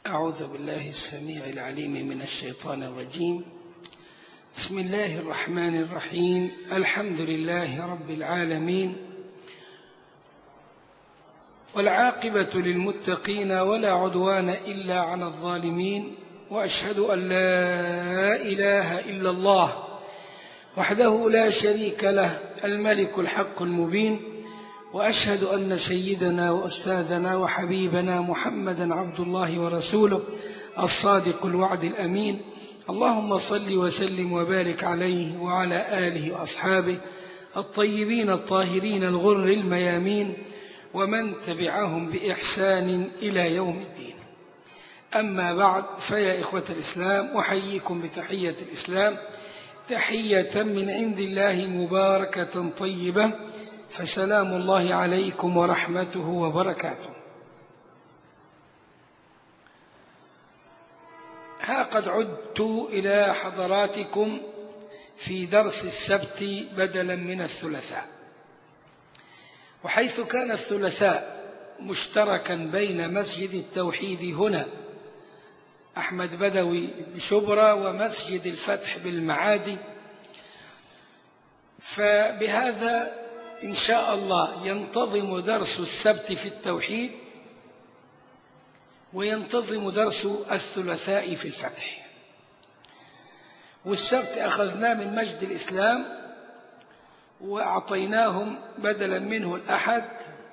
أعوذ بالله السميع العليم من الشيطان الرجيم بسم الله الرحمن الرحيم الحمد لله رب العالمين والعاقبة للمتقين ولا عدوان إلا على الظالمين وأشهد أن لا إله إلا الله وحده لا شريك له الملك الحق المبين وأشهد أن سيدنا وأستاذنا وحبيبنا محمدا عبد الله ورسوله الصادق الوعد الأمين اللهم صل وسلم وبارك عليه وعلى آله وأصحابه الطيبين الطاهرين الغر الميامين ومن تبعهم بإحسان إلى يوم الدين أما بعد فيا إخوة الإسلام أحييكم بتحية الإسلام تحية من عند الله مباركة طيبة فسلام الله عليكم ورحمته وبركاته ها قد عدت إلى حضراتكم في درس السبت بدلا من الثلاثاء وحيث كان الثلاثاء مشتركا بين مسجد التوحيد هنا أحمد بدوي بشبرا ومسجد الفتح بالمعادي فبهذا إن شاء الله ينتظم درس السبت في التوحيد وينتظم درس الثلاثاء في الفتح والسبت أخذناه من مجد الإسلام وأعطيناهم بدلا منه الأحد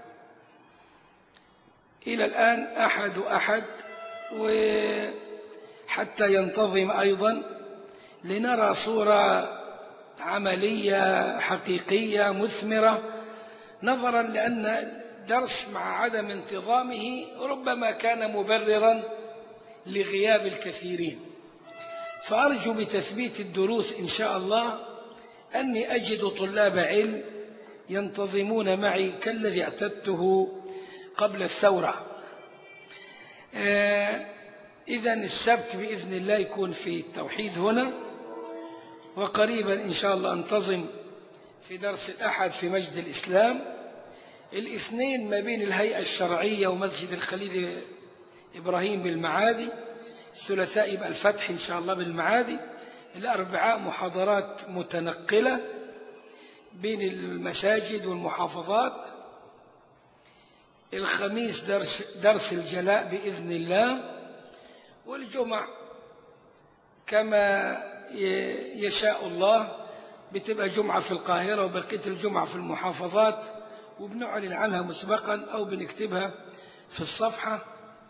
إلى الآن أحد أحد وحتى ينتظم أيضا لنرى صورة عملية حقيقية مثمرة نظرا لأن الدرس مع عدم انتظامه ربما كان مبررا لغياب الكثيرين فأرجو بتثبيت الدروس إن شاء الله أني أجد طلاب علم ينتظمون معي كالذي اعتدته قبل الثورة إذا السبت بإذن الله يكون في التوحيد هنا وقريبا إن شاء الله أنتظم في درس الأحد في مجد الإسلام الاثنين ما بين الهيئة الشرعية ومسجد الخليل إبراهيم بالمعادي الثلاثاء يبقى الفتح إن شاء الله بالمعادي الأربعاء محاضرات متنقلة بين المساجد والمحافظات الخميس درس, درس الجلاء بإذن الله والجمع كما يشاء الله بتبقى جمعة في القاهرة وبقية الجمعة في المحافظات وبنعلن عنها مسبقا أو بنكتبها في الصفحة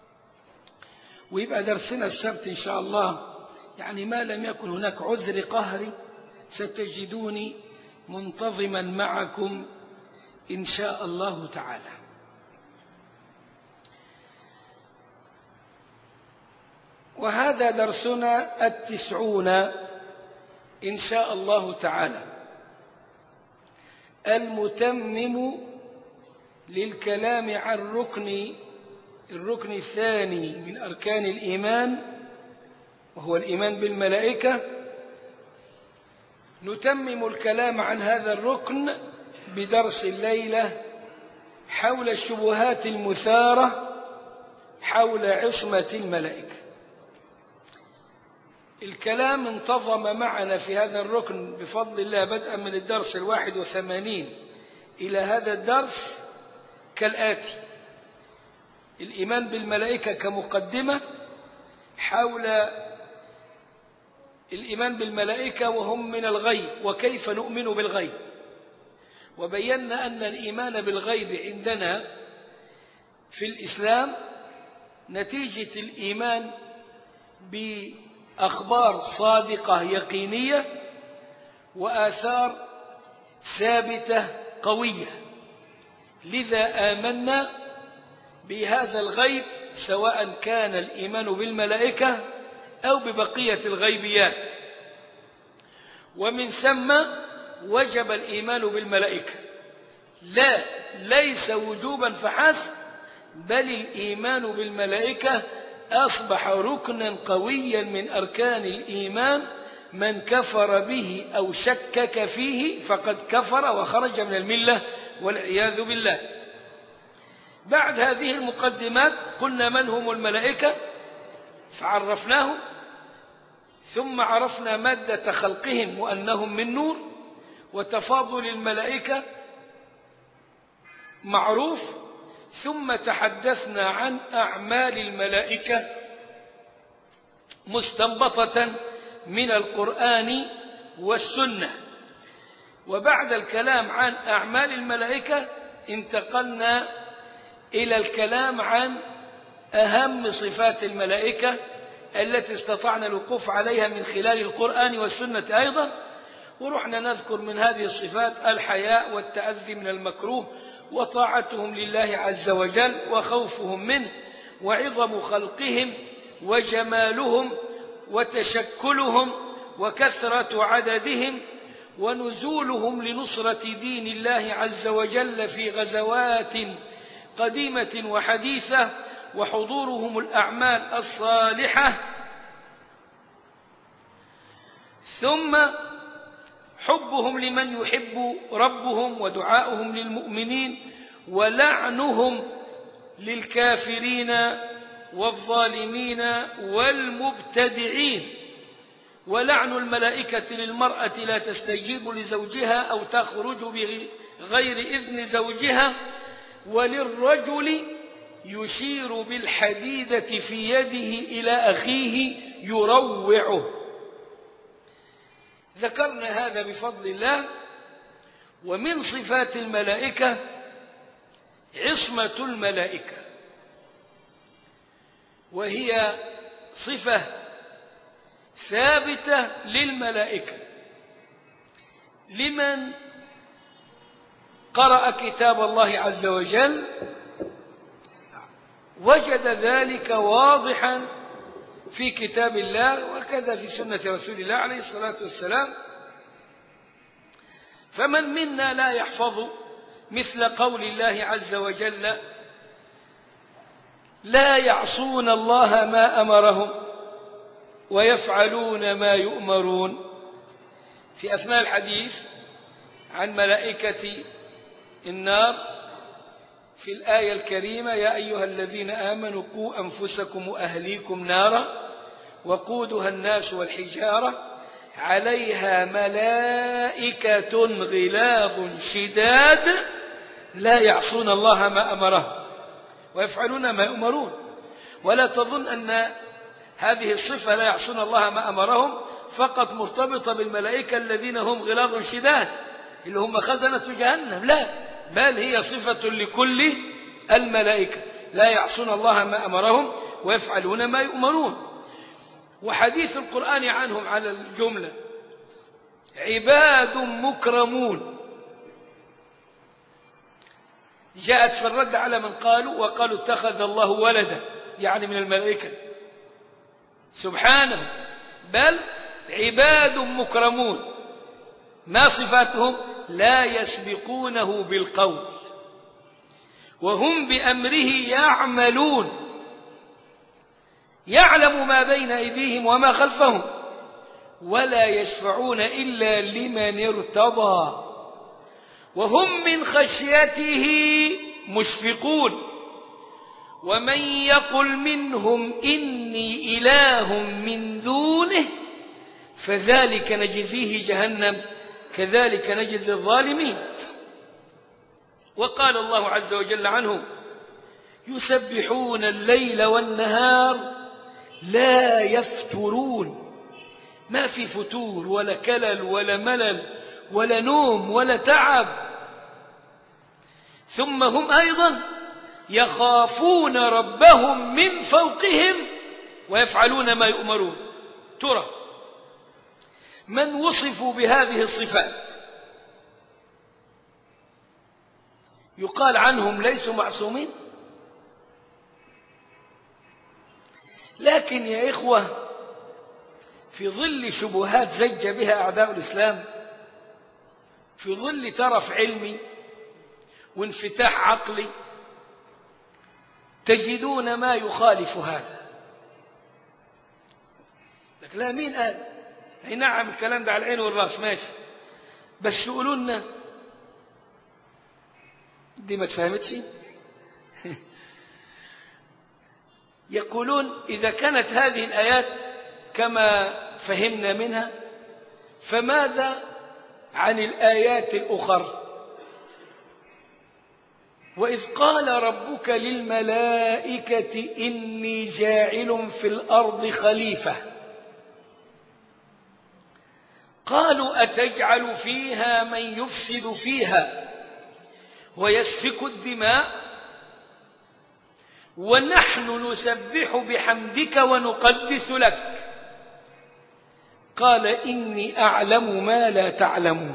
ويبقى درسنا السبت إن شاء الله يعني ما لم يكن هناك عذر قهري ستجدوني منتظما معكم إن شاء الله تعالى وهذا درسنا التسعون إن شاء الله تعالى المتمم للكلام عن ركن الركن الثاني من أركان الإيمان وهو الإيمان بالملائكة نتمم الكلام عن هذا الركن بدرس الليلة حول الشبهات المثارة حول عصمة الملائكة الكلام انتظم معنا في هذا الركن بفضل الله بدءا من الدرس الواحد وثمانين إلى هذا الدرس كالآتي الإيمان بالملائكة كمقدمة حول الإيمان بالملائكة وهم من الغيب وكيف نؤمن بالغيب وبينا أن الإيمان بالغيب عندنا في الإسلام نتيجة الإيمان بأخبار صادقة يقينية وآثار ثابتة قوية لذا آمنا بهذا الغيب سواء كان الإيمان بالملائكة أو ببقية الغيبيات ومن ثم وجب الإيمان بالملائكة لا ليس وجوبا فحسب بل الإيمان بالملائكة أصبح ركنا قويا من أركان الإيمان من كفر به أو شكك فيه فقد كفر وخرج من الملة والعياذ بالله بعد هذه المقدمات قلنا من هم الملائكة فعرفناه ثم عرفنا مادة خلقهم وأنهم من نور وتفاضل الملائكة معروف ثم تحدثنا عن أعمال الملائكة مستنبطة من القرآن والسنة وبعد الكلام عن أعمال الملائكة انتقلنا إلى الكلام عن أهم صفات الملائكة التي استطعنا الوقوف عليها من خلال القرآن والسنة أيضا ورحنا نذكر من هذه الصفات الحياء والتأذي من المكروه وطاعتهم لله عز وجل وخوفهم منه وعظم خلقهم وجمالهم وتشكلهم وكثرة عددهم ونزولهم لنصرة دين الله عز وجل في غزوات قديمة وحديثة وحضورهم الأعمال الصالحة ثم حبهم لمن يحب ربهم ودعاؤهم للمؤمنين ولعنهم للكافرين والظالمين والمبتدعين ولعن الملائكة للمرأة لا تستجيب لزوجها أو تخرج بغير إذن زوجها وللرجل يشير بالحديدة في يده إلى أخيه يروعه ذكرنا هذا بفضل الله ومن صفات الملائكة عصمة الملائكة وهي صفة ثابتة للملائكة لمن قرأ كتاب الله عز وجل وجد ذلك واضحا في كتاب الله وكذا في سنة رسول الله عليه الصلاة والسلام فمن منا لا يحفظ مثل قول الله عز وجل لا يعصون الله ما أمرهم ويفعلون ما يؤمرون في أثناء الحديث عن ملائكة النار في الآية الكريمة يا أيها الذين آمنوا قوا أنفسكم وأهليكم نارا وقودها الناس والحجارة عليها ملائكة غلاظ شداد لا يعصون الله ما أمره ويفعلون ما يؤمرون ولا تظن أن هذه الصفة لا يعصون الله ما أمرهم فقط مرتبطة بالملائكة الذين هم غلاظ شداد اللي هم خزنة جهنم لا بل هي صفة لكل الملائكة لا يعصون الله ما أمرهم ويفعلون ما يؤمرون وحديث القرآن عنهم على الجملة عباد مكرمون جاءت في الرد على من قالوا وقالوا اتخذ الله ولدا يعني من الملائكة سبحانه بل عباد مكرمون ما صفاتهم لا يسبقونه بالقول وهم بأمره يعملون يعلم ما بين أيديهم وما خلفهم ولا يشفعون إلا لمن ارتضى وهم من خشيته مشفقون ومن يقل منهم إني إله من دونه فذلك نجزيه جهنم كذلك نجزي الظالمين وقال الله عز وجل عنهم يسبحون الليل والنهار لا يفترون ما في فتور ولا كلل ولا ملل ولا نوم ولا تعب ثم هم أيضا يخافون ربهم من فوقهم ويفعلون ما يؤمرون ترى من وصفوا بهذه الصفات يقال عنهم ليسوا معصومين لكن يا إخوة في ظل شبهات زج بها أعداء الإسلام في ظل ترف علمي وانفتاح عقلي تجدون ما يخالف هذا لك لا مين قال اي نعم الكلام ده على العين والراس ماشي بس يقولوا لنا دي ما تفهمتش يقولون إذا كانت هذه الآيات كما فهمنا منها فماذا عن الآيات الأخرى وإذ قال ربك للملائكة إني جاعل في الأرض خليفة قالوا أتجعل فيها من يفسد فيها ويسفك الدماء ونحن نسبح بحمدك ونقدس لك قال إني أعلم ما لا تعلمون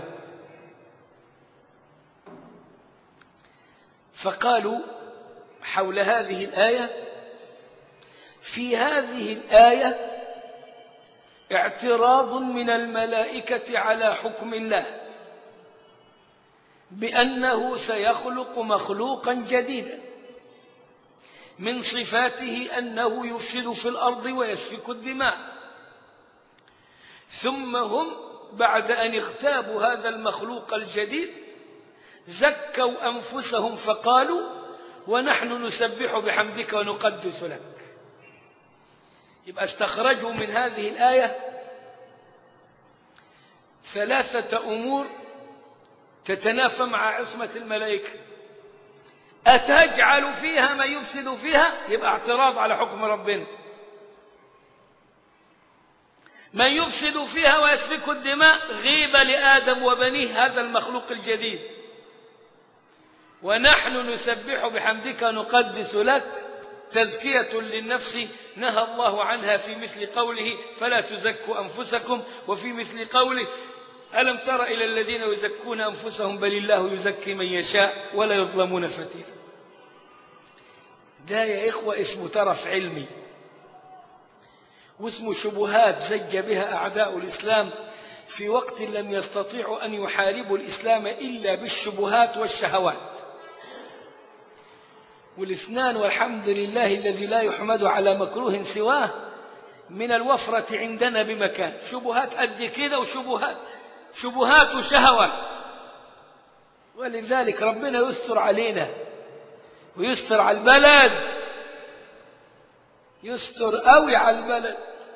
فقالوا حول هذه الآية في هذه الآية اعتراض من الملائكة على حكم الله بأنه سيخلق مخلوقا جديدا من صفاته أنه يفسد في الأرض ويسفك الدماء ثم هم بعد أن اغتابوا هذا المخلوق الجديد زكوا أنفسهم فقالوا ونحن نسبح بحمدك ونقدس لك يبقى استخرجوا من هذه الآية ثلاثة أمور تتنافى مع عصمة الملائكة أتجعل فيها ما يفسد فيها يبقى اعتراض على حكم ربنا من يفسد فيها ويسفك الدماء غيبة لآدم وبنيه هذا المخلوق الجديد ونحن نسبح بحمدك نقدس لك تزكية للنفس نهى الله عنها في مثل قوله فلا تزكوا أنفسكم وفي مثل قوله ألم تر إلى الذين يزكون أنفسهم بل الله يزكي من يشاء ولا يظلمون فتيلا ده يا إخوة اسمه ترف علمي واسمه شبهات زج بها أعداء الإسلام في وقت لم يستطيعوا أن يحاربوا الإسلام إلا بالشبهات والشهوات والاثنان والحمد لله الذي لا يحمد على مكروه سواه من الوفرة عندنا بمكان شبهات قد كده وشبهات شبهات وشهوات ولذلك ربنا يستر علينا ويستر على البلد يستر قوي على البلد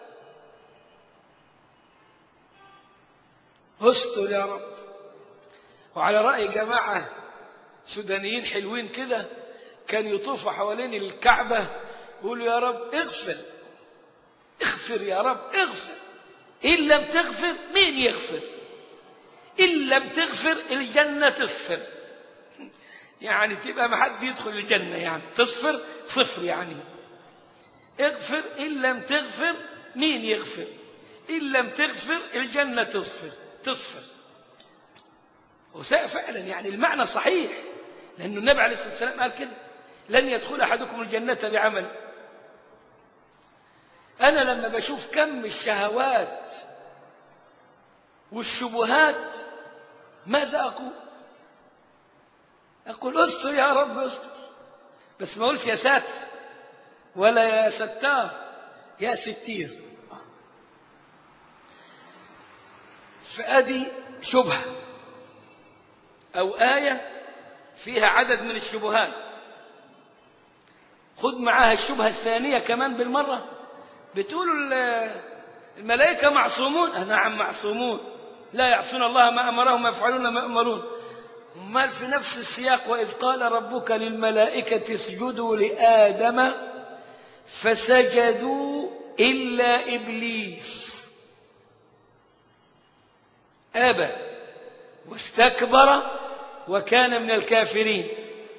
استر يا رب وعلى رأي جماعة سودانيين حلوين كده كان يطوفوا حوالين الكعبة يقولوا يا رب اغفر اغفر يا رب اغفر إن لم تغفر مين يغفر إن لم تغفر الجنة تصفر يعني تبقى ما حد يدخل الجنة يعني تصفر صفر يعني اغفر إن لم تغفر مين يغفر إن لم تغفر الجنة تصفر تصفر فعلا يعني المعنى صحيح لأن النبي عليه الصلاة والسلام قال كده لن يدخل أحدكم الجنة بعمل أنا لما بشوف كم الشهوات والشبهات ماذا أقول أقول استر يا رب استر بس ما أقولش يا ساتر ولا يا ستار يا ستير فأدي شبهة أو آية فيها عدد من الشبهات خذ معاها الشبهة الثانية كمان بالمرة بتقول الملائكة معصومون نعم معصومون لا يعصون الله ما أمرهم ويفعلون ما يأمرون امال في نفس السياق وإذ قال ربك للملائكة اسجدوا لآدم فسجدوا إلا إبليس أبى واستكبر وكان من الكافرين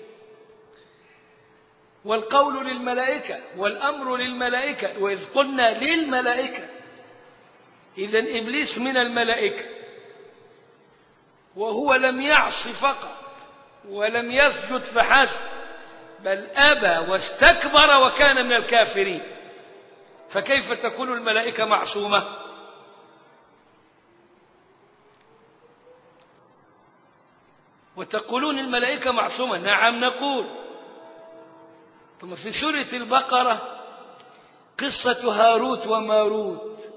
والقول للملائكة والأمر للملائكة وإذ قلنا للملائكة إذا إبليس من الملائكة وهو لم يعص فقط ولم يسجد فحسب بل أبى واستكبر وكان من الكافرين فكيف تكون الملائكة معصومة وتقولون الملائكة معصومة نعم نقول ثم في سورة البقرة قصة هاروت وماروت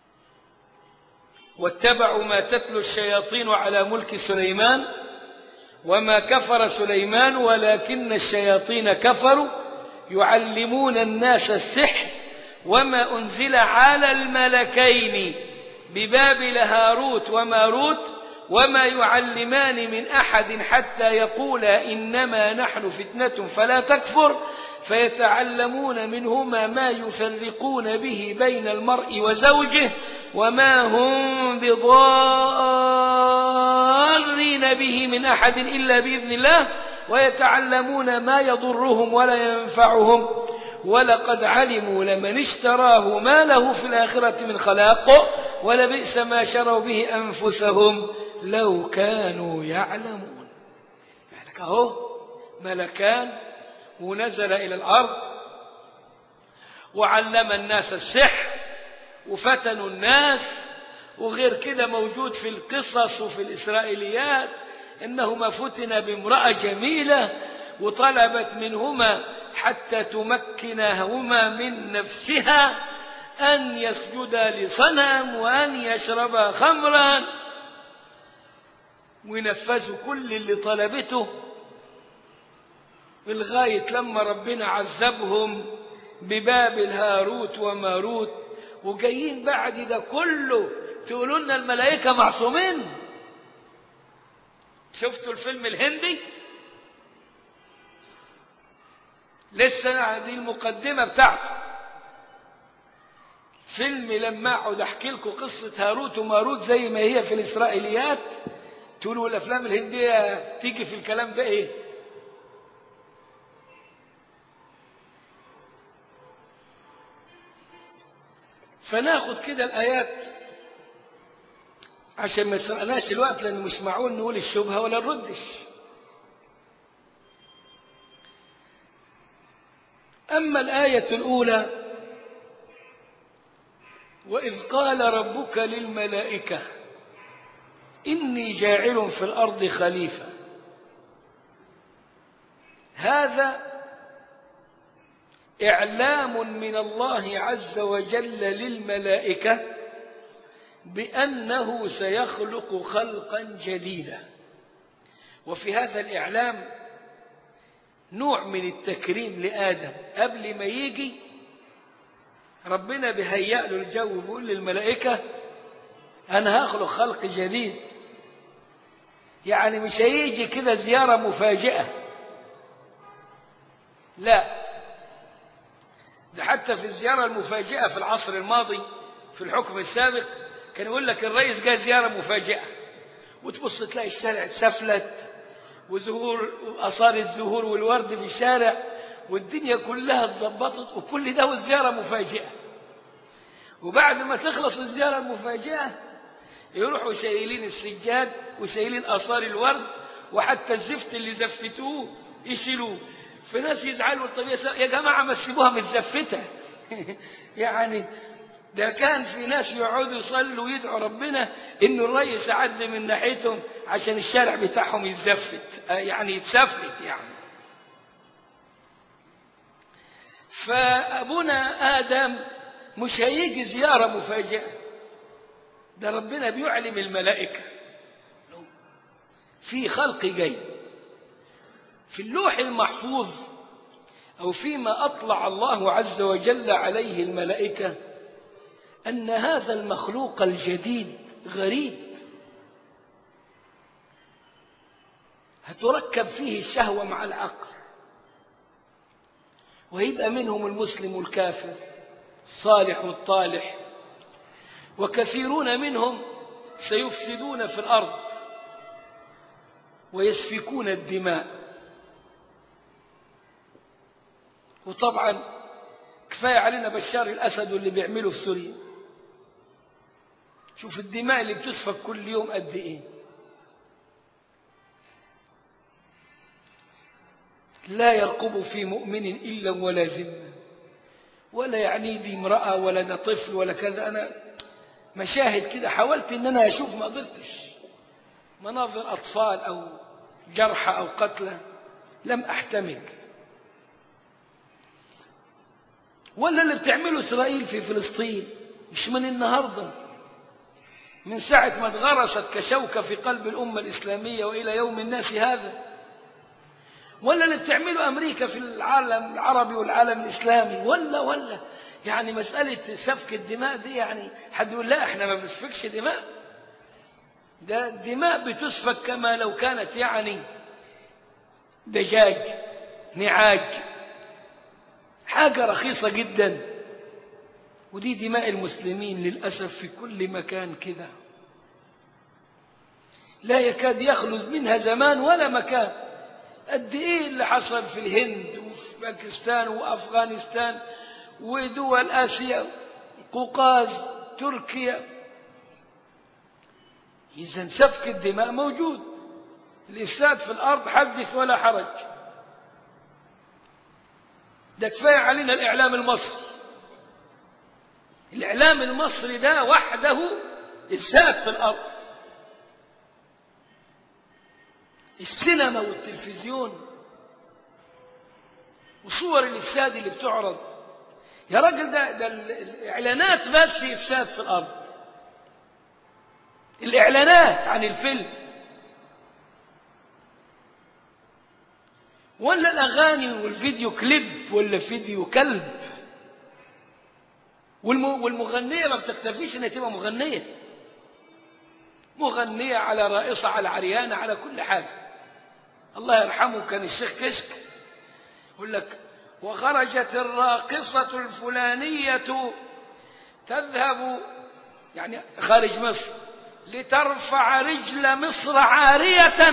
واتبعوا ما تتلو الشياطين على ملك سليمان وما كفر سليمان ولكن الشياطين كفروا يعلمون الناس السحر وما أنزل على الملكين ببابل هاروت وماروت وما يعلمان من أحد حتى يقولا إنما نحن فتنة فلا تكفر فيتعلمون منهما ما يفرقون به بين المرء وزوجه وما هم بضارين به من أحد إلا بإذن الله ويتعلمون ما يضرهم ولا ينفعهم ولقد علموا لمن اشتراه ما له في الآخرة من خلاق ولبئس ما شروا به أنفسهم لو كانوا يعلمون يعني اهو ملكان ونزل إلى الأرض وعلم الناس السحر وفتنوا الناس وغير كده موجود في القصص وفي الإسرائيليات إنهما فتن بامرأة جميلة وطلبت منهما حتى تمكنهما من نفسها أن يسجدا لصنم وأن يشربا خمرا ونفذوا كل اللي طلبته لغاية لما ربنا عذبهم ببابل هاروت وماروت وجايين بعد ده كله تقولوا لنا الملائكة معصومين شفتوا الفيلم الهندي لسه دي المقدمة بتاعته فيلم لما اقعد احكي لكم قصة هاروت وماروت زي ما هي في الإسرائيليات تقولوا الأفلام الهندية تيجي في الكلام ده إيه فناخد كده الآيات عشان ما يسرقناش الوقت لأنه مش معقول نقول الشبهة ولا نردش أما الآية الأولى وإذ قال ربك للملائكة إني جاعل في الأرض خليفة هذا إعلام من الله عز وجل للملائكة بأنه سيخلق خلقا جديدا وفي هذا الإعلام نوع من التكريم لآدم قبل ما يجي ربنا بيهيأ له الجو بيقول للملائكة أنا هخلق خلق جديد يعني مش هيجي كده زيارة مفاجئة لا ده حتى في الزيارة المفاجئة في العصر الماضي في الحكم السابق كان يقول لك الرئيس جاء زيارة مفاجئة وتبص تلاقي الشارع اتسفلت وزهور آثار الزهور والورد في الشارع والدنيا كلها اتظبطت وكل ده والزيارة مفاجئة وبعد ما تخلص الزيارة المفاجئة يروحوا شايلين السجاد وشايلين آثار الورد وحتى الزفت اللي زفتوه يشيلوه في ناس يزعلوا طب يا جماعة ما تسيبوها متزفتة يعني ده كان في ناس يقعدوا يصلوا ويدعوا ربنا انه الريس يعدي من ناحيتهم عشان الشارع بتاعهم يتزفت يعني يتسفلت يعني فابونا ادم مش هيجي زياره مفاجئه ده ربنا بيعلم الملائكه في خلق جاي في اللوح المحفوظ او فيما اطلع الله عز وجل عليه الملائكه أن هذا المخلوق الجديد غريب هتركب فيه الشهوة مع العقل ويبقى منهم المسلم والكافر الصالح والطالح وكثيرون منهم سيفسدون في الأرض ويسفكون الدماء وطبعا كفاية علينا بشار الأسد واللي بيعمله في سوريا شوف الدماء اللي بتسفك كل يوم قد ايه لا يرقب في مؤمن إلا ولا ذمة ولا يعني دي امرأة ولا ده طفل ولا كذا أنا مشاهد كده حاولت إن أنا أشوف ما قدرتش مناظر أطفال أو جرحى أو قتلى لم أحتمل ولا اللي بتعمله إسرائيل في فلسطين مش من النهارده من ساعة ما اتغرست كشوكة في قلب الأمة الإسلامية وإلى يوم الناس هذا ولا اللي بتعمله أمريكا في العالم العربي والعالم الإسلامي ولا ولا يعني مسألة سفك الدماء دي يعني حد يقول لا احنا ما بنسفكش دماء ده الدماء بتسفك كما لو كانت يعني دجاج نعاج حاجة رخيصة جدا ودي دماء المسلمين للأسف في كل مكان كده لا يكاد يخلص منها زمان ولا مكان قد ايه اللي حصل في الهند وفي باكستان وافغانستان ودول اسيا قوقاز تركيا اذا سفك الدماء موجود الافساد في الارض حدث ولا حرج ده كفايه علينا الاعلام المصري الاعلام المصري ده وحده افساد في الارض السينما والتلفزيون وصور الإفساد اللي بتعرض يا راجل ده, ده الإعلانات بس إفساد في الأرض الإعلانات عن الفيلم ولا الأغاني والفيديو كليب ولا فيديو كلب والمغنية ما بتكتفيش انها تبقى مغنية مغنية على رائصة على عريانة على كل حاجة الله يرحمه كان الشيخ كشك يقول لك وخرجت الراقصة الفلانية تذهب يعني خارج مصر لترفع رجل مصر عارية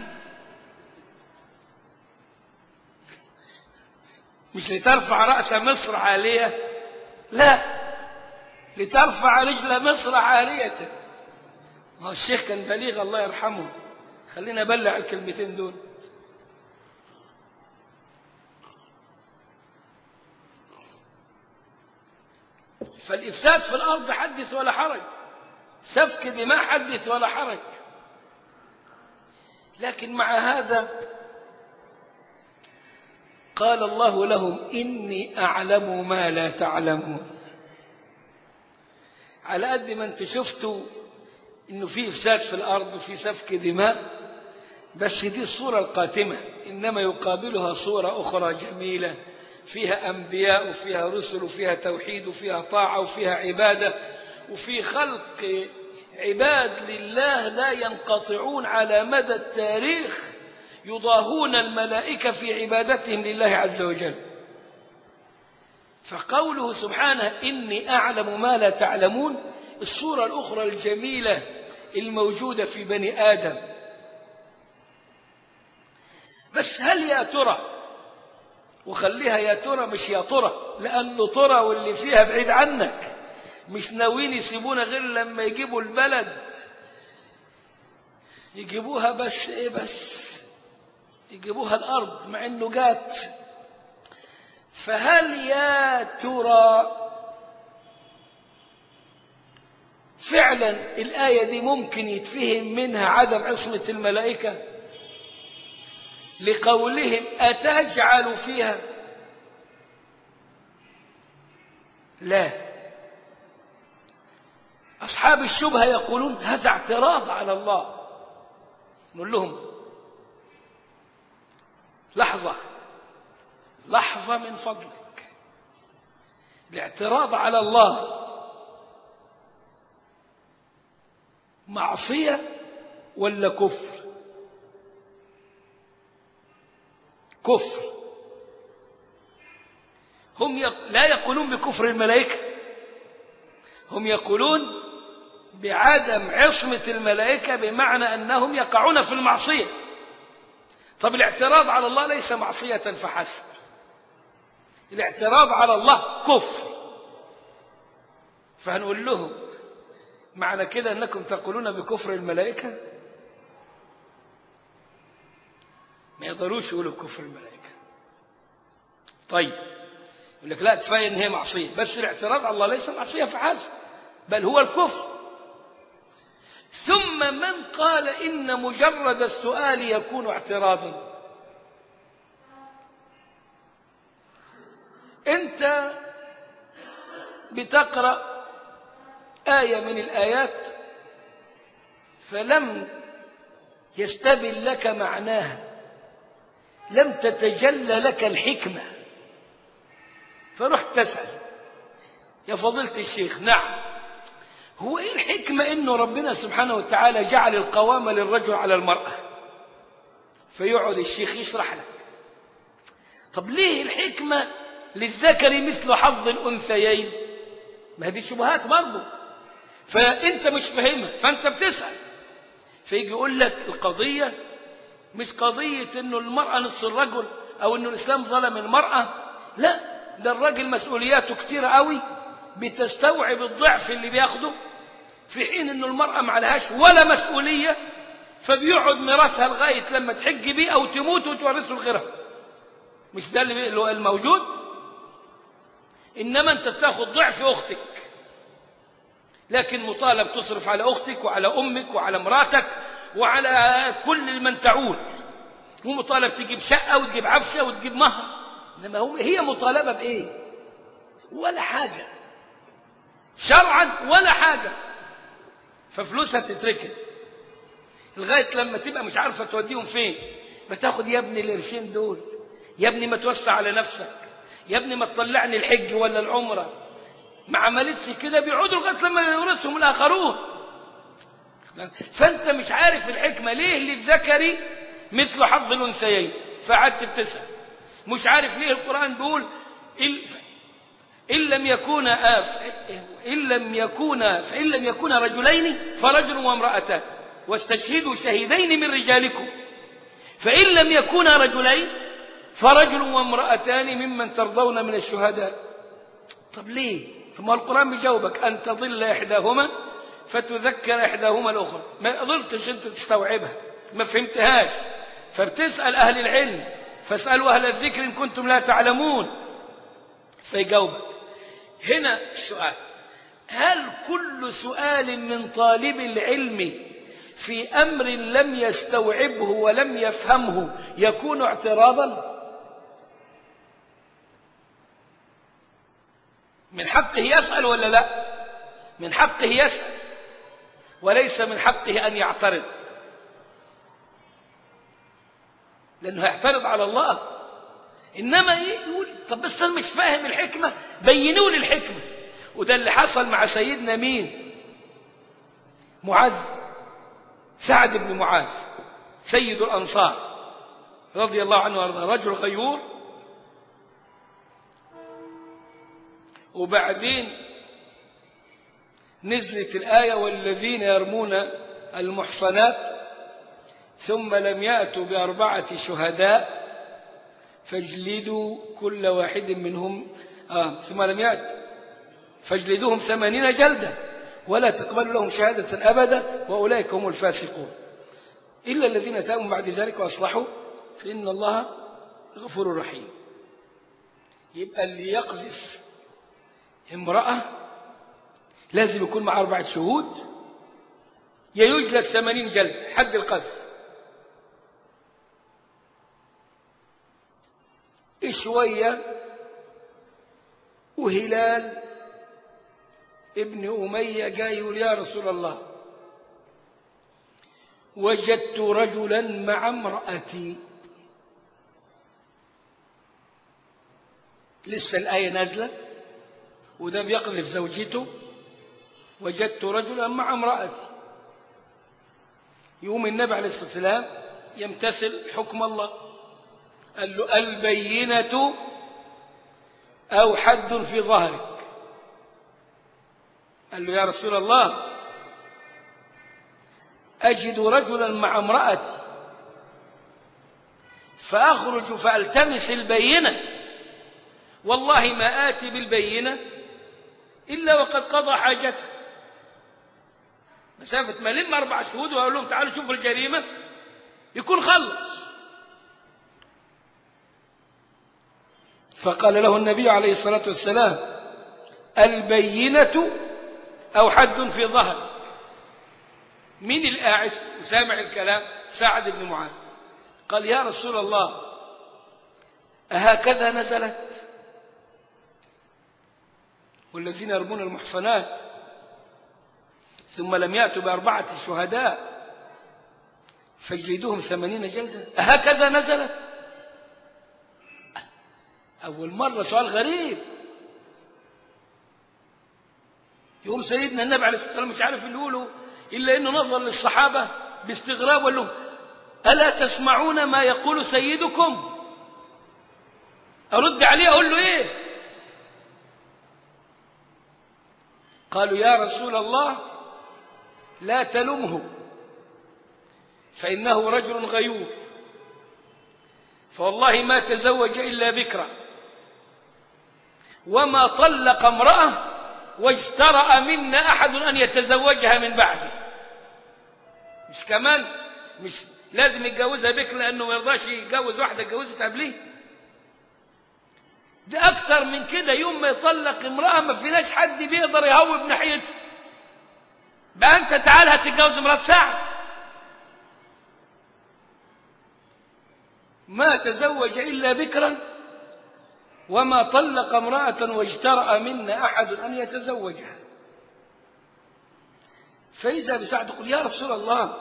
مش لترفع رأس مصر عالية لا لترفع رجل مصر عارية ما هو الشيخ كان بليغ الله يرحمه خلينا ابلع الكلمتين دول فالإفساد في الأرض حدث ولا حرج سفك دماء حدث ولا حرج لكن مع هذا قال الله لهم إني أعلم ما لا تعلمون على قد ما انتم شفتوا انه في افساد في الارض وفي سفك دماء بس دي الصورة القاتمة إنما يقابلها صورة أخرى جميلة فيها أنبياء وفيها رسل وفيها توحيد وفيها طاعة وفيها عبادة وفي خلق عباد لله لا ينقطعون على مدى التاريخ يضاهون الملائكة في عبادتهم لله عز وجل فقوله سبحانه إني أعلم ما لا تعلمون الصورة الأخرى الجميلة الموجودة في بني آدم بس هل يا ترى وخليها يا ترى مش يا ترى لأنه ترى واللي فيها بعيد عنك مش ناويين يسيبونا غير لما يجيبوا البلد يجيبوها بس ايه بس يجيبوها الأرض مع انه جات فهل يا ترى فعلا الآية دي ممكن يتفهم منها عدم عصمة الملائكة لقولهم أتجعل فيها لا أصحاب الشبهة يقولون هذا اعتراض على الله نقول لهم لحظة لحظة من فضلك الاعتراض على الله معصية ولا كفر كفر هم لا يقولون بكفر الملائكة هم يقولون بعدم عصمة الملائكة بمعنى أنهم يقعون في المعصية طب الاعتراض على الله ليس معصية فحسب الاعتراض على الله كفر فهنقول لهم معنى كده أنكم تقولون بكفر الملائكة ما يقدروش يقولوا كفر الملائكة طيب يقول لك لا كفاية ان هي معصية بس الاعتراض على الله ليس معصية فحسب بل هو الكفر ثم من قال إن مجرد السؤال يكون اعتراضا أنت بتقرأ آية من الآيات فلم يستبن لك معناها لم تتجلى لك الحكمة فرحت تسأل يا فضيلة الشيخ نعم هو ايه الحكمة انه ربنا سبحانه وتعالى جعل القوامة للرجل على المرأة فيقعد الشيخ يشرح لك طب ليه الحكمة للذكر مثل حظ الأنثيين ما هذه شبهات برضه فأنت مش فاهمها فأنت بتسأل فيجي يقول لك القضية مش قضية انه المرأة نص الرجل او انه الاسلام ظلم المرأة لا ده الراجل مسؤولياته كتيرة قوي بتستوعب الضعف اللي بياخده في حين انه المرأة ما عليهاش ولا مسؤولية فبيقعد ميراثها لغاية لما تحج بيه او تموت وتورثه لغيرها مش ده اللي الموجود انما انت بتاخد ضعف اختك لكن مطالب تصرف على اختك وعلى امك وعلى مراتك وعلى كل من تعول ومطالب تجيب شقة وتجيب عفشة وتجيب مهر إنما هم هي مطالبة بإيه ولا حاجة شرعا ولا حاجة ففلوسها تتركن لغاية لما تبقى مش عارفة توديهم فين بتاخد يا ابني القرشين دول يا ابني ما توسع على نفسك يا ابني ما تطلعني الحج ولا العمرة ما عملتش كده بيقعدوا لغاية لما يورثهم الآخرون فأنت مش عارف الحكمة ليه للذكر مثل حظ الأنثيين فقعدت بتسأل مش عارف ليه القرآن بيقول إن لم يكون إن لم يكون فإن لم يكون رجلين فرجل وامرأتان واستشهدوا شهيدين من رجالكم فإن لم يكونا رجلين فرجل وامرأتان ممن ترضون من الشهداء طب ليه ثم القرآن بيجاوبك أن تضل إحداهما فتذكر إحداهما الأخرى ما قدرتش أنت تستوعبها ما فهمتهاش فبتسأل أهل العلم فاسألوا أهل الذكر إن كنتم لا تعلمون فيجاوبك هنا السؤال هل كل سؤال من طالب العلم في أمر لم يستوعبه ولم يفهمه يكون اعتراضا من حقه يسأل ولا لا من حقه يسأل وليس من حقه أن يعترض لأنه يعترض على الله إنما يقول طب بس أنا مش فاهم الحكمة بينوا لي الحكمة وده اللي حصل مع سيدنا مين معاذ سعد بن معاذ سيد الأنصار رضي الله عنه وارضاه رجل غيور وبعدين نزلت الآية والذين يرمون المحصنات ثم لم يأتوا بأربعة شهداء فاجلدوا كل واحد منهم آه ثم لم يأتوا فاجلدوهم ثمانين جلدة ولا تقبل لهم شهادة أبدا وأولئك هم الفاسقون إلا الذين تابوا بعد ذلك وأصلحوا فإن الله غفور رحيم يبقى اللي يقذف امرأة لازم يكون مع أربعة شهود يا يجلد ثمانين جلد حد القذف شوية وهلال ابن أمية جاي يقول يا رسول الله وجدت رجلا مع امرأتي لسه الآية نازلة وده بيقذف زوجته وجدت رجلا مع امرأتي يقوم النبي عليه الصلاة والسلام يمتثل حكم الله قال له البينة أو حد في ظهرك قال له يا رسول الله أجد رجلا مع امرأتي فأخرج فألتمس البينة والله ما آتي بالبينة إلا وقد قضى حاجته مسافة ما لم أربع شهود وأقول لهم تعالوا شوفوا الجريمة يكون خلص فقال له النبي عليه الصلاة والسلام البينة أو حد في ظهر مين القاعد وسامع الكلام سعد بن معاذ قال يا رسول الله أهكذا نزلت والذين يرمون المحصنات ثم لم يأتوا بأربعة شهداء فاجلدوهم ثمانين جلدة هكذا نزلت أول مرة سؤال غريب يقول سيدنا النبي عليه الصلاة والسلام مش عارف اللي يقوله إلا إنه نظر للصحابة باستغراب وقال لهم ألا تسمعون ما يقول سيدكم أرد عليه أقول له إيه قالوا يا رسول الله لا تلمه فإنه رجل غيور فوالله ما تزوج إلا بكرا وما طلق امرأة واجترأ منا أحد أن يتزوجها من بعده مش كمان مش لازم يتجوزها بكر لأنه ما يرضاش يتجوز واحدة اتجوزت قبليه ده أكتر من كده يوم ما يطلق امرأة ما فيناش حد بيقدر يهوب ناحيته بقى أنت تعال هتتجوز امرأة سعد ما تزوج إلا بكرا وما طلق امرأة واجترأ منا أحد أن يتزوجها فإذا بسعد يقول يا رسول الله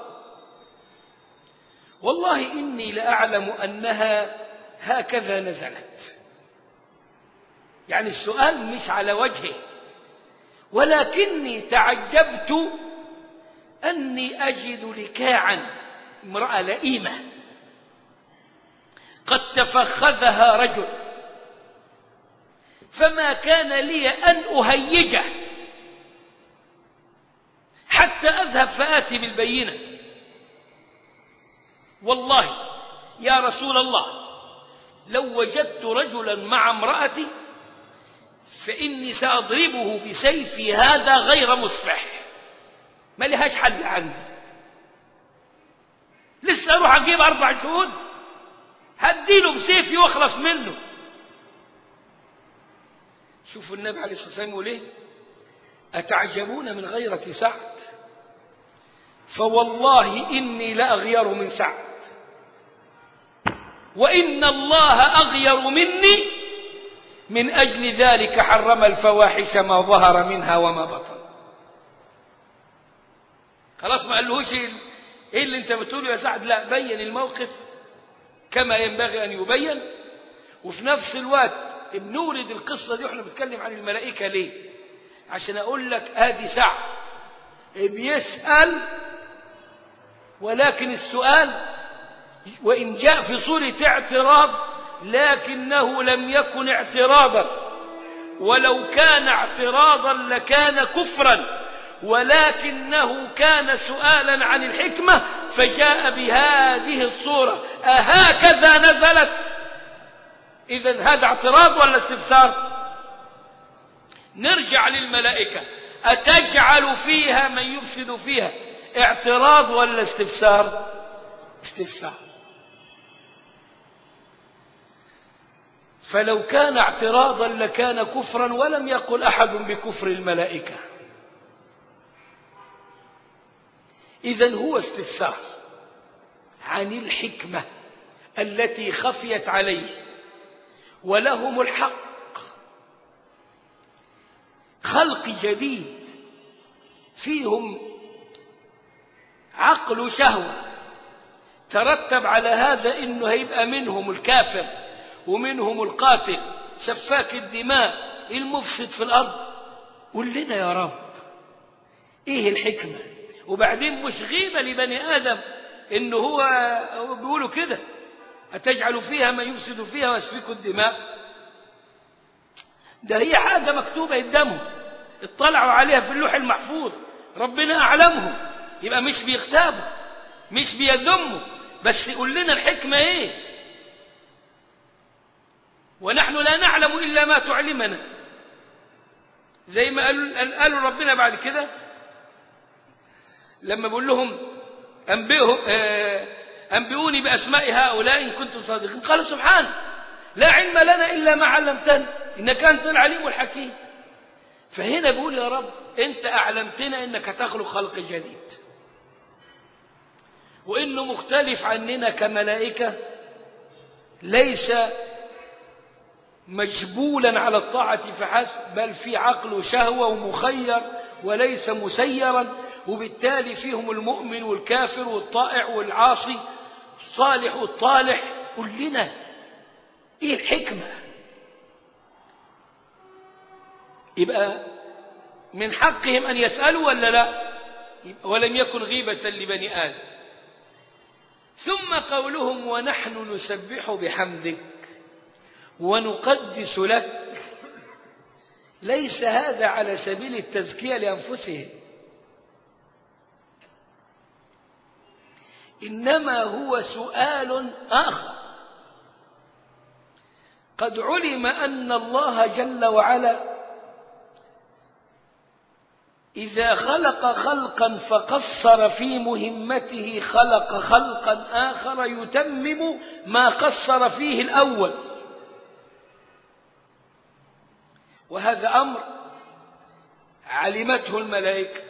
والله إني لأعلم أنها هكذا نزلت يعني السؤال مش على وجهه ولكني تعجبت أني أجد لكاعا امرأة لئيمة قد تفخذها رجل فما كان لي أن أهيجه حتى أذهب فآتي بالبينة والله يا رسول الله لو وجدت رجلا مع امرأتي فإني سأضربه بسيفي هذا غير مصفح ما لهاش حل عندي لسه أروح أجيب أربع شهود هديله بسيفي واخلص منه شوفوا النبي عليه الصلاة والسلام يقول ايه أتعجبون من غيرة سعد فوالله إني لأغير من سعد وإن الله أغير مني من أجل ذلك حرم الفواحش ما ظهر منها وما بطن خلاص ما قالهوش ايه اللي انت بتقوله يا سعد لا بين الموقف كما ينبغي أن يبين وفي نفس الوقت بنورد القصة دي واحنا بنتكلم عن الملائكة ليه عشان أقول لك هذه سعد بيسأل ولكن السؤال وإن جاء في صورة اعتراض لكنه لم يكن اعتراضا ولو كان اعتراضا لكان كفرا ولكنه كان سؤالا عن الحكمة فجاء بهذه الصورة أهكذا نزلت إذا هذا اعتراض ولا استفسار نرجع للملائكة أتجعل فيها من يفسد فيها اعتراض ولا استفسار استفسار فلو كان اعتراضا لكان كفرا ولم يقل أحد بكفر الملائكة إذا هو استفسار عن الحكمة التي خفيت عليه ولهم الحق خلق جديد فيهم عقل شهوة ترتب على هذا انه هيبقى منهم الكافر ومنهم القاتل سفاك الدماء المفسد في الارض قل لنا يا رب ايه الحكمة وبعدين مش غيبة لبني ادم انه هو بيقولوا كده أتجعل فيها من يفسد فيها ويسفك الدماء ده هي حاجة مكتوبة قدامهم اطلعوا عليها في اللوح المحفوظ ربنا أعلمهم يبقى مش بيغتابوا مش بيذموا بس يقول لنا الحكمة ايه ونحن لا نعلم إلا ما تعلمنا زي ما قالوا, قالوا ربنا بعد كده لما بقول لهم أنبئهم آه أنبئوني بأسماء هؤلاء إن كنتم صادقين قال سبحانه لا علم لنا إلا ما علمتنا إنك أنت العليم الحكيم فهنا بيقول يا رب أنت أعلمتنا إنك تخلق خلق جديد وإنه مختلف عننا كملائكة ليس مجبولا على الطاعة فحسب بل في عقل وشهوة ومخير وليس مسيرا وبالتالي فيهم المؤمن والكافر والطائع والعاصي الصالح والطالح قل لنا ايه الحكمة يبقى من حقهم أن يسألوا ولا لا ولم يكن غيبة لبني آدم ثم قولهم ونحن نسبح بحمدك ونقدس لك ليس هذا على سبيل التزكية لأنفسهم إنما هو سؤال آخر قد علم أن الله جل وعلا إذا خلق خلقا فقصر في مهمته خلق خلقا آخر يتمم ما قصر فيه الأول وهذا أمر علمته الملائكة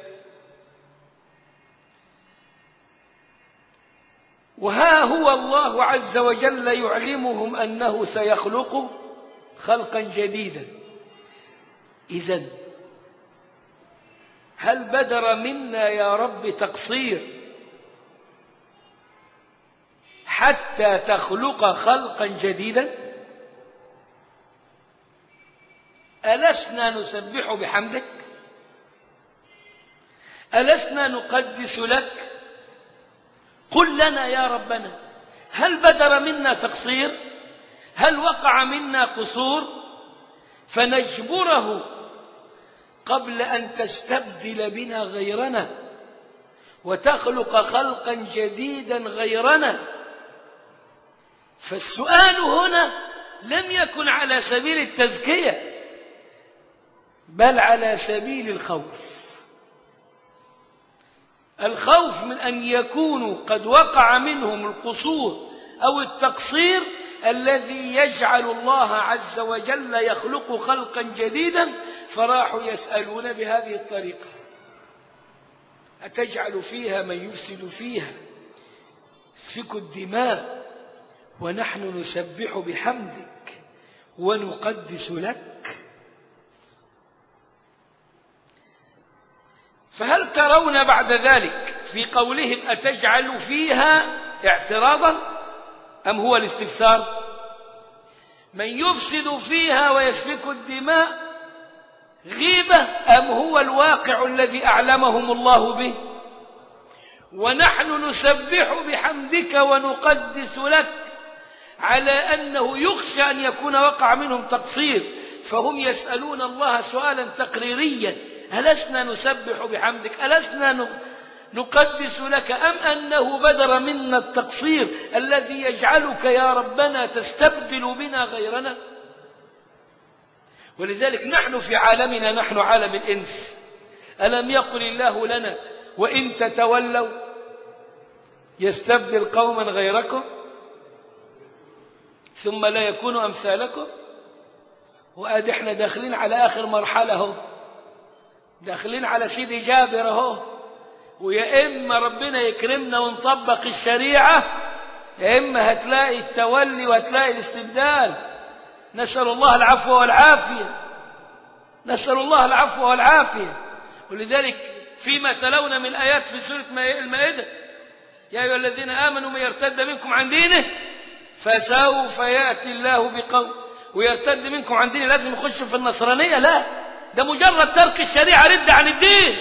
وها هو الله عز وجل يعلمهم أنه سيخلق خلقا جديدا إذا هل بدر منا يا رب تقصير حتى تخلق خلقا جديدا ألسنا نسبح بحمدك ألسنا نقدس لك قل لنا يا ربنا هل بدر منا تقصير هل وقع منا قصور فنجبره قبل أن تستبدل بنا غيرنا وتخلق خلقا جديدا غيرنا فالسؤال هنا لم يكن على سبيل التزكية بل على سبيل الخوف الخوف من أن يكونوا قد وقع منهم القصور أو التقصير الذي يجعل الله عز وجل يخلق خلقا جديدا فراحوا يسألون بهذه الطريقة أتجعل فيها من يفسد فيها يسفك الدماء ونحن نسبح بحمدك ونقدس لك فهل ترون بعد ذلك في قولهم أتجعل فيها اعتراضا أم هو الاستفسار من يفسد فيها ويسفك الدماء غيبة أم هو الواقع الذي أعلمهم الله به ونحن نسبح بحمدك ونقدس لك على أنه يخشى أن يكون وقع منهم تقصير فهم يسألون الله سؤالا تقريريا ألسنا نسبح بحمدك ألسنا نقدس لك أم أنه بدر منا التقصير الذي يجعلك يا ربنا تستبدل بنا غيرنا ولذلك نحن في عالمنا نحن عالم الإنس ألم يقل الله لنا وإن تتولوا يستبدل قوما غيركم ثم لا يكونوا أمثالكم وآد احنا داخلين على آخر مرحلة اهو داخلين على سيدي جابر اهو ويا إما ربنا يكرمنا ونطبق الشريعة يا إما هتلاقي التولي وهتلاقي الاستبدال نسأل الله العفو والعافية نسأل الله العفو والعافية ولذلك فيما تلون من آيات في سورة المائدة يا أيها الذين آمنوا من يرتد منكم عن دينه فسوف يأتي الله بقوم ويرتد منكم عن دينه لازم يخش في النصرانية لا ده مجرد ترك الشريعة رد عن الدين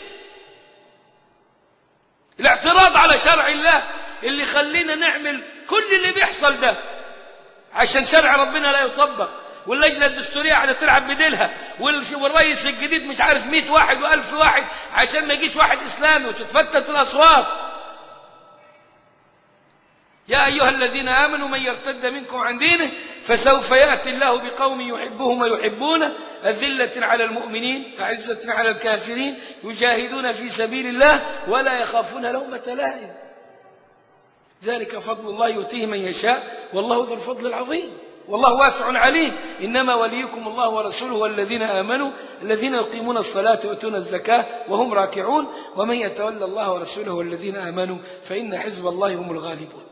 الاعتراض على شرع الله اللي خلينا نعمل كل اللي بيحصل ده عشان شرع ربنا لا يطبق واللجنة الدستورية قاعدة تلعب بديلها والرئيس الجديد مش عارف مئة واحد وألف واحد عشان ما يجيش واحد إسلامي وتتفتت الأصوات يا أيها الذين آمنوا من يرتد منكم عن دينه فسوف يأتي الله بقوم يحبهم ويحبونه أذلة على المؤمنين أعزة على الكافرين يجاهدون في سبيل الله ولا يخافون لومة لائم ذلك فضل الله يؤتيه من يشاء والله ذو الفضل العظيم والله واسع عليم إنما وليكم الله ورسوله والذين آمنوا الذين يقيمون الصلاة ويؤتون الزكاة وهم راكعون ومن يتولى الله ورسوله والذين آمنوا فإن حزب الله هم الغالبون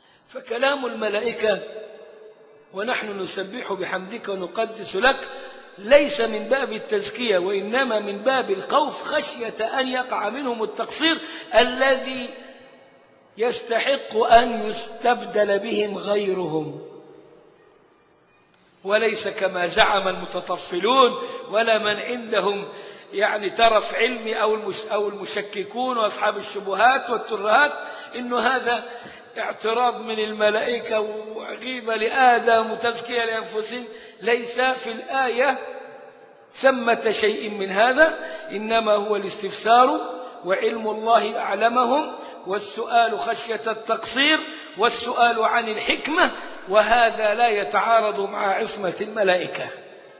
فكلام الملائكة ونحن نسبح بحمدك ونقدس لك ليس من باب التزكية وإنما من باب الخوف خشية أن يقع منهم التقصير الذي يستحق أن يستبدل بهم غيرهم وليس كما زعم المتطفلون ولا من عندهم يعني ترف علمي أو أو المشككون وأصحاب الشبهات والترهات إنه هذا اعتراض من الملائكة وغيبة لآدم وتزكية لأنفسهم ليس في الآية ثمة شيء من هذا إنما هو الاستفسار وعلم الله أعلمهم والسؤال خشية التقصير والسؤال عن الحكمة وهذا لا يتعارض مع عصمة الملائكة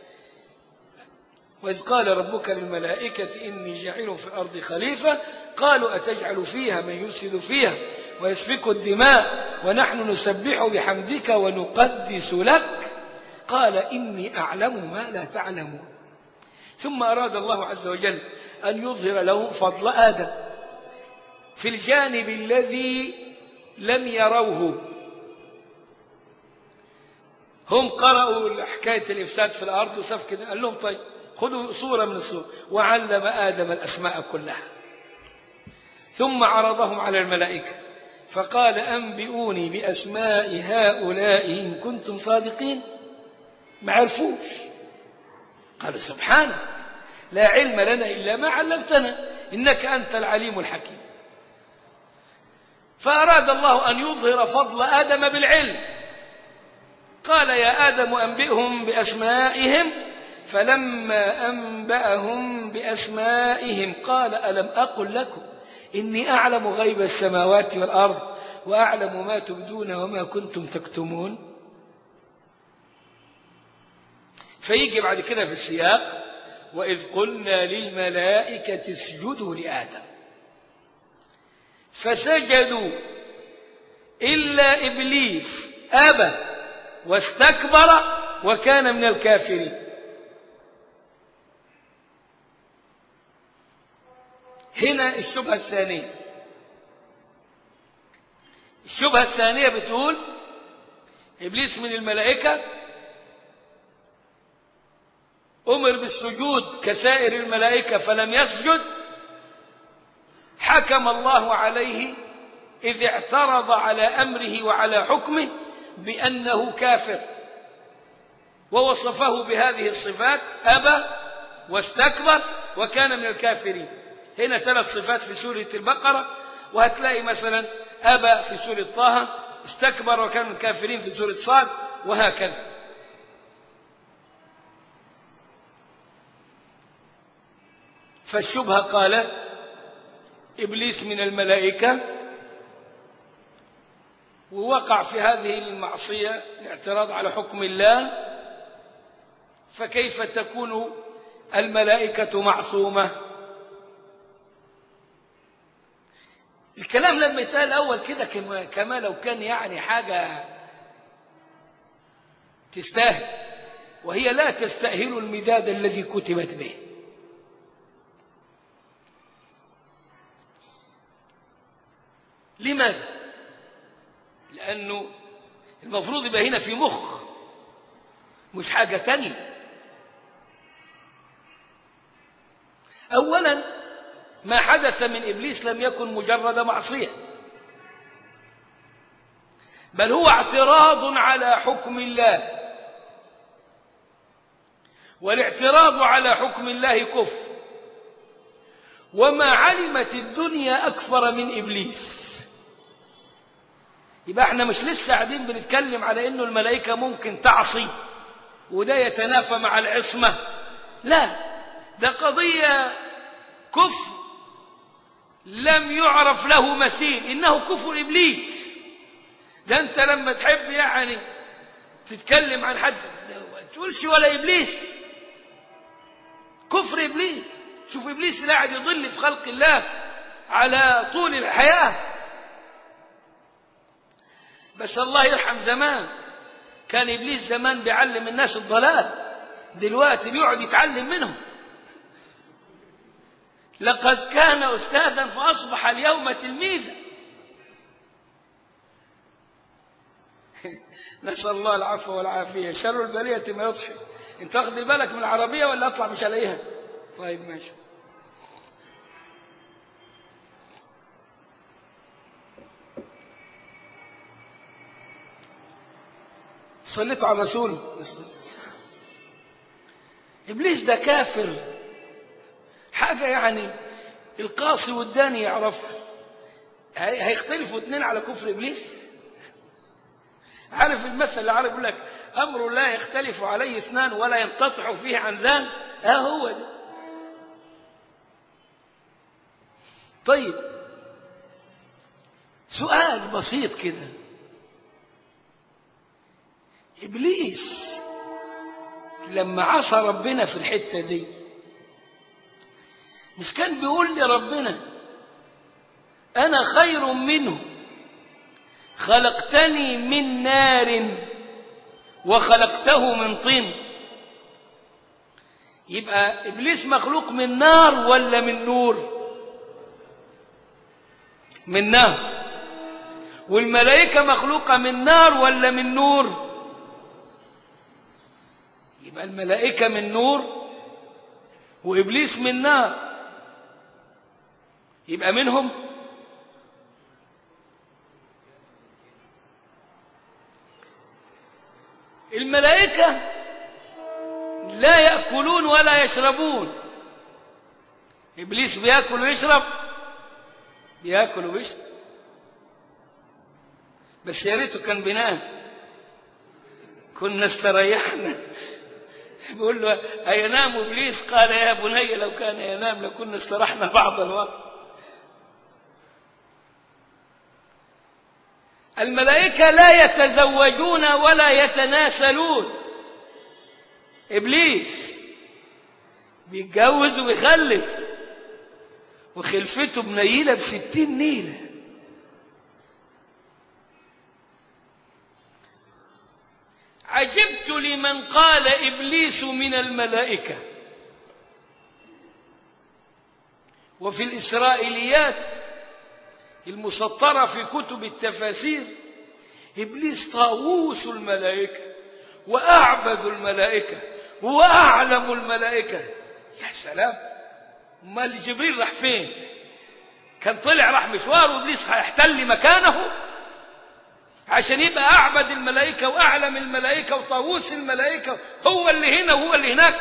وإذ قال ربك للملائكة إني جاعل في الأرض خليفة قالوا أتجعل فيها من يفسد فيها ويسفك الدماء ونحن نسبح بحمدك ونقدس لك قال إني أعلم ما لا تعلمون ثم أراد الله عز وجل أن يظهر له فضل آدم في الجانب الذي لم يروه هم قرأوا حكاية الإفساد في الأرض وسفك قال لهم طيب خذوا صورة من الصور وعلم آدم الأسماء كلها ثم عرضهم على الملائكة فقال أنبئوني بأسماء هؤلاء إن كنتم صادقين ما عرفوش قالوا سبحانك لا علم لنا إلا ما علمتنا إنك أنت العليم الحكيم فأراد الله أن يظهر فضل آدم بالعلم قال يا آدم أنبئهم بأسمائهم فلما أنبأهم بأسمائهم قال ألم أقل لكم إني أعلم غيب السماوات والأرض وأعلم ما تبدون وما كنتم تكتمون فيجي بعد كده في السياق وإذ قلنا للملائكة اسجدوا لآدم فسجدوا إلا إبليس أبى واستكبر وكان من الكافرين هنا الشبهة الثانية الشبهة الثانية بتقول إبليس من الملائكة أمر بالسجود كسائر الملائكة فلم يسجد حكم الله عليه إذ اعترض على أمره وعلى حكمه بأنه كافر ووصفه بهذه الصفات أبى واستكبر وكان من الكافرين هنا ثلاث صفات في سورة البقرة وهتلاقي مثلا أبى في سورة طه استكبر وكان من الكافرين في سورة صاد وهكذا فالشبهة قالت إبليس من الملائكة ووقع في هذه المعصية الاعتراض على حكم الله فكيف تكون الملائكة معصومة الكلام لما يتقال الأول كده كما لو كان يعني حاجة تستاهل وهي لا تستأهل المداد الذي كتبت به لماذا؟ لأنه المفروض يبقى هنا في مخ مش حاجة تانية أولا ما حدث من إبليس لم يكن مجرد معصية بل هو اعتراض على حكم الله والاعتراض على حكم الله كفر وما علمت الدنيا أكثر من إبليس يبقى احنا مش لسه قاعدين بنتكلم على انه الملائكة ممكن تعصي وده يتنافى مع العصمة لا ده قضية كفر لم يعرف له مثيل انه كفر ابليس ده انت لما تحب يعني تتكلم عن حد ما تقولش ولا ابليس كفر ابليس شوف ابليس اللي قاعد يضل في خلق الله على طول الحياه بس الله يرحم زمان كان إبليس زمان بيعلم الناس الضلال دلوقتي بيقعد يتعلم منهم لقد كان أستاذا فأصبح اليوم تلميذا نسأل الله العفو والعافية شر البلية ما يضحك انت واخد بالك من العربية ولا اطلع مش الاقيها طيب ماشي صليتوا على الرسول ابليس ده كافر حاجة يعني القاصي والداني يعرفها هيختلفوا اثنين على كفر ابليس عارف المثل العربي يقول لك امر لا يختلف عليه اثنان ولا ينقطع فيه عن ذان ها هو ده طيب سؤال بسيط كده ابليس لما عصى ربنا في الحته دي مش كان بيقول لربنا انا خير منه خلقتني من نار وخلقته من طين يبقى ابليس مخلوق من نار ولا من نور من نار والملائكه مخلوقه من نار ولا من نور يبقى الملائكه من نور وابليس من نار يبقى منهم الملائكة لا يأكلون ولا يشربون إبليس بيأكل ويشرب بيأكل ويشرب بس يا ريته كان بينام كنا استريحنا بيقول له أينام إبليس قال يا بني لو كان ينام لكنا استرحنا بعض الوقت الملائكة لا يتزوجون ولا يتناسلون إبليس بيتجوز وبيخلف وخلفته بنيلة بستين نيلة عجبت لمن قال إبليس من الملائكة وفي الإسرائيليات المسطرة في كتب التفاسير إبليس طاووس الملائكة وأعبد الملائكة وأعلم الملائكة يا سلام امال جبريل راح فين كان طلع راح مشوار وإبليس هيحتل مكانه عشان يبقى أعبد الملائكة وأعلم الملائكة وطاووس الملائكة هو اللي هنا وهو اللي هناك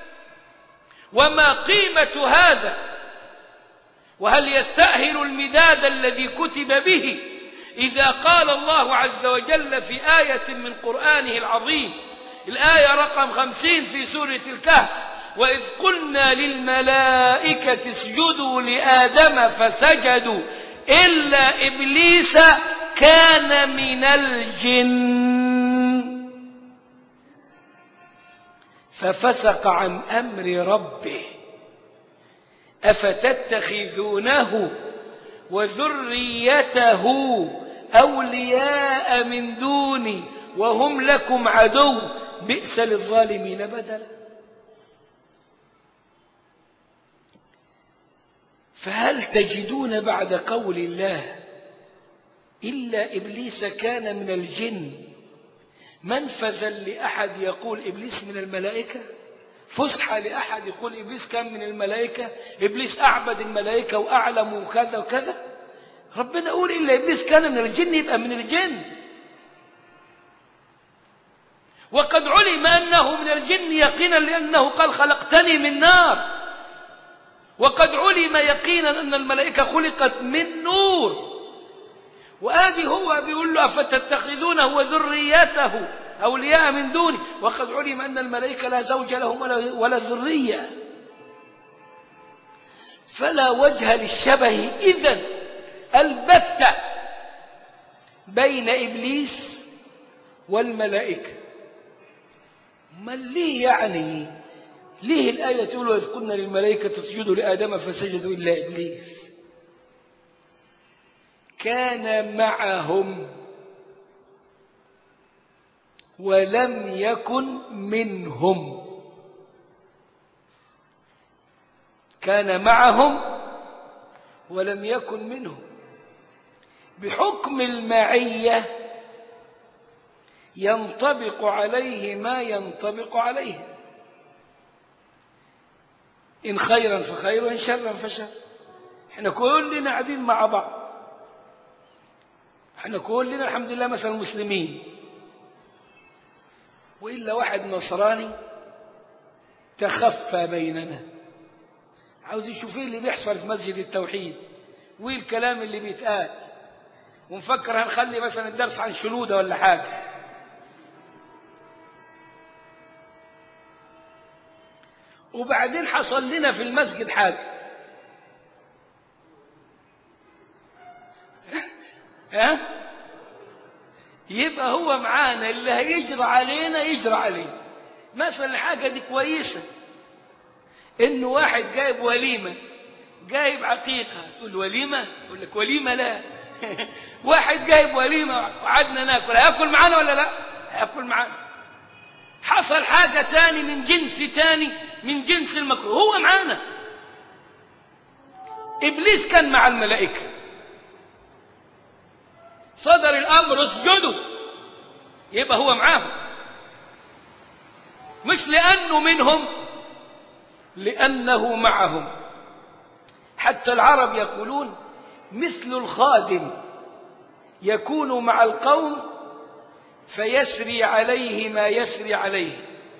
وما قيمة هذا وهل يستأهل المداد الذي كتب به إذا قال الله عز وجل في آية من قرآنه العظيم الآية رقم خمسين في سورة الكهف وإذ قلنا للملائكة اسجدوا لآدم فسجدوا إلا إبليس كان من الجن ففسق عن أمر ربه أفتتخذونه وذريته أولياء من دوني وهم لكم عدو بئس للظالمين بدلا فهل تجدون بعد قول الله إلا إبليس كان من الجن منفذا لأحد يقول إبليس من الملائكة فسحة لأحد يقول إبليس كان من الملائكة إبليس أعبد الملائكة وأعلم وكذا وكذا ربنا يقول إلا إبليس كان من الجن يبقى من الجن وقد علم أنه من الجن يقينا لأنه قال خلقتني من نار وقد علم يقينا أن الملائكة خلقت من نور وآدي هو بيقول له أفتتخذونه وذريته أولياء من دوني وقد علم أن الملائكة لا زوج لهم ولا, ولا ذرية فلا وجه للشبه إذن البتة بين إبليس والملائكة ما ليه يعني ليه الآية تقول وإذ قلنا للملائكة تسجدوا لآدم فسجدوا إلا إبليس كان معهم ولم يكن منهم كان معهم ولم يكن منهم بحكم المعية ينطبق عليه ما ينطبق عليه إن خيرا فخير وإن شرا فشر احنا كلنا قاعدين مع بعض احنا كلنا الحمد لله مثلا مسلمين وإلا واحد نصراني تخفى بيننا عاوز يشوف ايه اللي بيحصل في مسجد التوحيد وايه الكلام اللي بيتقال ونفكر هنخلي مثلا الدرس عن شنودة ولا حاجة وبعدين حصل لنا في المسجد حاجة ها يبقى هو معانا اللي هيجرى علينا يجرى عليه مثلا الحاجة دي كويسة انه واحد جايب وليمة جايب عقيقة تقول وليمة يقول لك وليمة لا واحد جايب وليمة وقعدنا ناكل هياكل معانا ولا لا هياكل معانا حصل حاجة تاني من جنس تاني من جنس المكروه هو معانا إبليس كان مع الملائكة صدر الأمر اسجدوا يبقى هو معاهم مش لأنه منهم لأنه معهم حتى العرب يقولون مثل الخادم يكون مع القوم فيسري عليه ما يسري عليه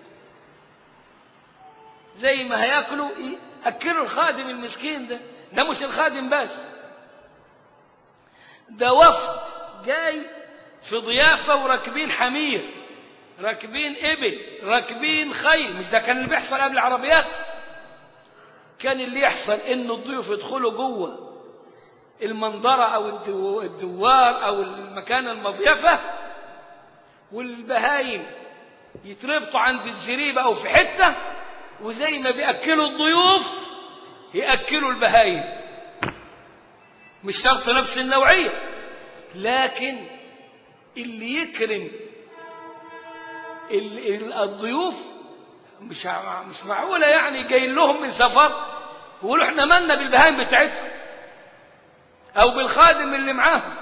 زي ما هياكلوا أكلوا الخادم المسكين ده ده مش الخادم بس ده وفد جاي في ضيافة وراكبين حمير راكبين إبل راكبين خيل مش ده كان اللي بيحصل قبل العربيات كان اللي يحصل إن الضيوف يدخلوا جوه المنظرة أو الدوار أو المكان المضيفة والبهايم يتربطوا عند الزريبة أو في حتة وزي ما بيأكلوا الضيوف يأكلوا البهايم مش شرط نفس النوعية لكن اللي يكرم الضيوف مش مش معقولة يعني جاي لهم من سفر ويقولوا احنا مالنا بالبهايم بتاعتهم أو بالخادم اللي معاهم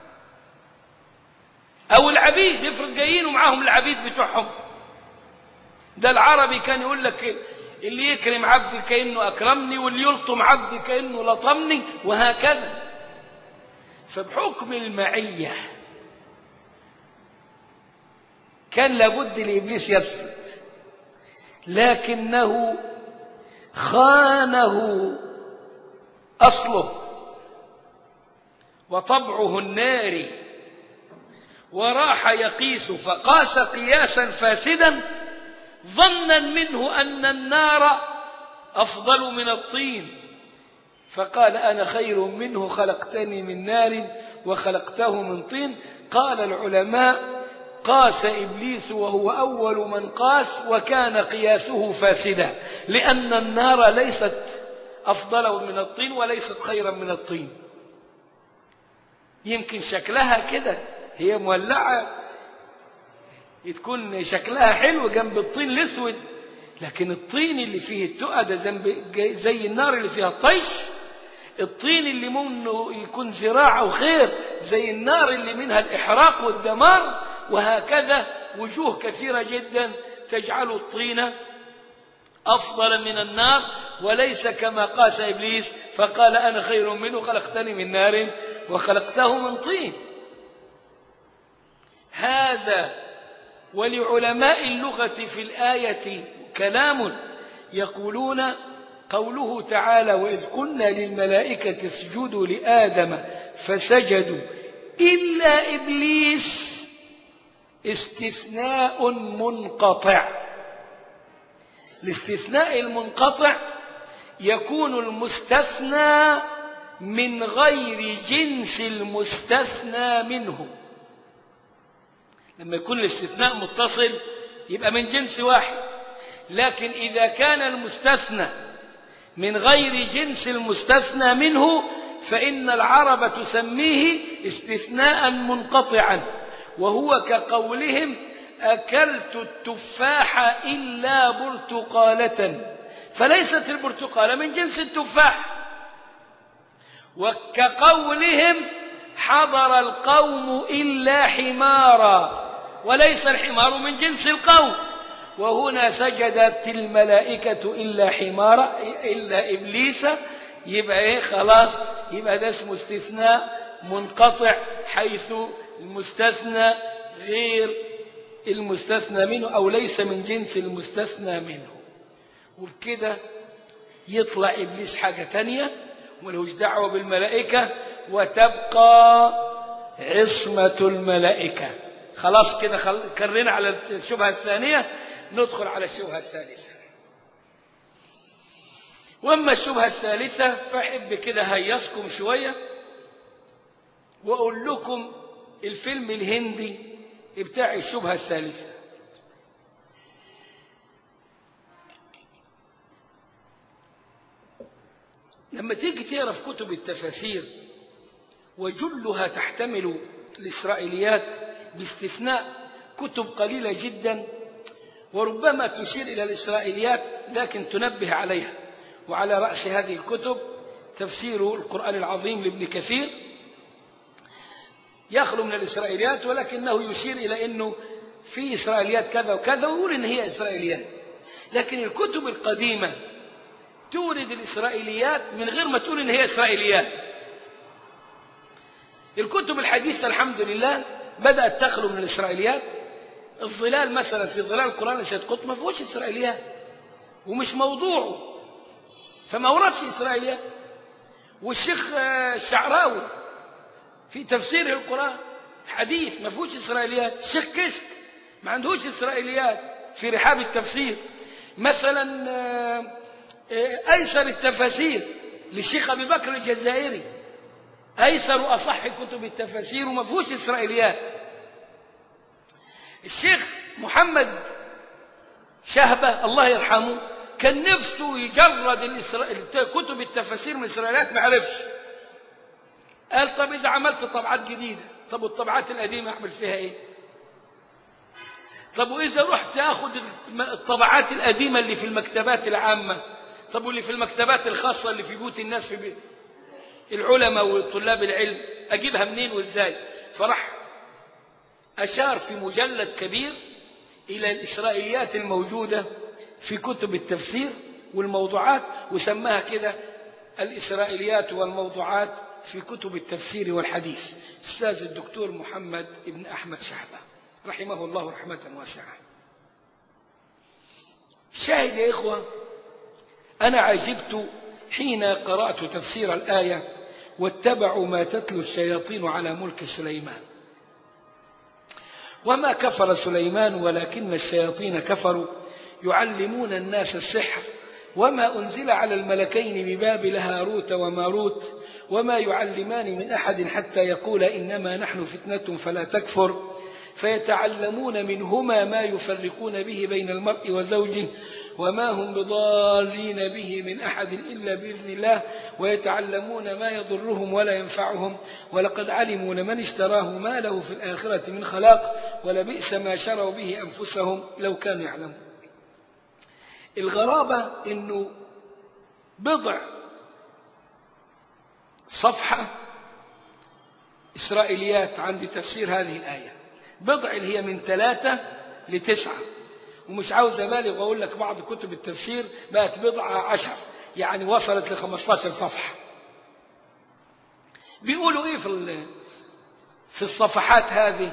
أو العبيد يفرض جايين ومعاهم العبيد بتوعهم ده العربي كان يقول لك اللي يكرم عبدي كأنه أكرمني واللي يلطم عبدي كأنه لطمني وهكذا فبحكم المعية كان لابد لإبليس يسجد لكنه خانه أصله وطبعه الناري وراح يقيس فقاس قياسا فاسدا ظنا منه أن النار أفضل من الطين فقال أنا خير منه خلقتني من نار وخلقته من طين قال العلماء قاس إبليس وهو أول من قاس وكان قياسه فاسدا لأن النار ليست أفضل من الطين وليست خيرا من الطين يمكن شكلها كده هي مولعة تكون شكلها حلو جنب الطين الاسود لكن الطين اللي فيه التقى ده زي النار اللي فيها الطيش الطين اللي منه يكون زراعة وخير زي النار اللي منها الإحراق والدمار وهكذا وجوه كثيرة جدا تجعل الطين أفضل من النار وليس كما قاس إبليس فقال أنا خير منه خلقتني من نار وخلقته من طين هذا ولعلماء اللغة في الآية كلام يقولون قوله تعالى وإذ قلنا للملائكة اسجدوا لآدم فسجدوا إلا إبليس استثناء منقطع الاستثناء المنقطع يكون المستثنى من غير جنس المستثنى منه لما يكون الاستثناء متصل يبقى من جنس واحد لكن إذا كان المستثنى من غير جنس المستثنى منه فإن العرب تسميه استثناء منقطعا وهو كقولهم أكلت التفاح إلا برتقالة فليست البرتقالة من جنس التفاح وكقولهم حضر القوم إلا حمارا وليس الحمار من جنس القوم وهنا سجدت الملائكة إلا حمارا إلا إبليس يبقى إيه خلاص يبقى ده اسمه استثناء منقطع حيث المستثنى غير المستثنى منه أو ليس من جنس المستثنى منه وبكده يطلع إبليس حاجة تانية ملوش دعوة بالملائكة وتبقى عصمة الملائكة خلاص كده خل... كررنا على الشبهة الثانية ندخل على الشبهة الثالثة واما الشبهة الثالثة فأحب كده هيصكم شوية وأقول لكم الفيلم الهندي بتاع الشبهة الثالثة لما تيجي تقرا في كتب التفاسير وجلها تحتمل الإسرائيليات باستثناء كتب قليلة جدا وربما تشير إلى الإسرائيليات لكن تنبه عليها وعلى رأس هذه الكتب تفسير القرآن العظيم لابن كثير يخلو من الإسرائيليات ولكنه يشير إلى أنه في إسرائيليات كذا وكذا ويقول إن هي إسرائيليات لكن الكتب القديمة تورد الإسرائيليات من غير ما تقول إن هي إسرائيليات الكتب الحديثة الحمد لله بدأت تخلو من الإسرائيليات الظلال مثلا في ظلال القرآن لسيد قطب ما فيهوش إسرائيليات ومش موضوعه فما وردش إسرائيليات والشيخ الشعراوي في تفسيره القرآن حديث ما فيهوش إسرائيليات الشيخ كشك ما عندهوش إسرائيليات في رحاب التفسير مثلا أيسر التفاسير للشيخ أبي بكر الجزائري أيسر أصح كتب التفاسير وما فيهوش إسرائيليات الشيخ محمد شهبة الله يرحمه كان نفسه يجرد الإسرا... كتب التفاسير من الإسرائيليات ما عرفش قال طب إذا عملت طبعات جديدة طب والطبعات القديمة أعمل فيها إيه طب وإذا رحت أخذ الطبعات القديمة اللي في المكتبات العامة طب واللي في المكتبات الخاصة اللي في بيوت الناس في بيت العلماء وطلاب العلم أجيبها منين وإزاي فراح أشار في مجلد كبير إلى الإسرائيليات الموجودة في كتب التفسير والموضوعات وسماها كده الإسرائيليات والموضوعات في كتب التفسير والحديث أستاذ الدكتور محمد بن أحمد شعبة رحمه الله رحمة واسعة شاهد يا إخوة أنا عجبت حين قرأت تفسير الآية واتبعوا ما تتلو الشياطين على ملك سليمان وما كفر سليمان ولكن الشياطين كفروا يعلمون الناس السحر وما أنزل على الملكين ببابل هاروت وماروت وما يعلمان من أحد حتى يقول إنما نحن فتنة فلا تكفر فيتعلمون منهما ما يفرقون به بين المرء وزوجه وما هم بضارين به من أحد إلا بإذن الله ويتعلمون ما يضرهم ولا ينفعهم ولقد علموا لمن اشتراه ما له في الآخرة من خلاق ولبئس ما شروا به أنفسهم لو كانوا يعلمون الغرابة أنه بضع صفحة إسرائيليات عند تفسير هذه الآية بضع اللي هي من ثلاثة لتسعة ومش عاوز أبالغ وأقول لك بعض كتب التفسير بقت بضعة عشر يعني وصلت ل 15 صفحة بيقولوا إيه في في الصفحات هذه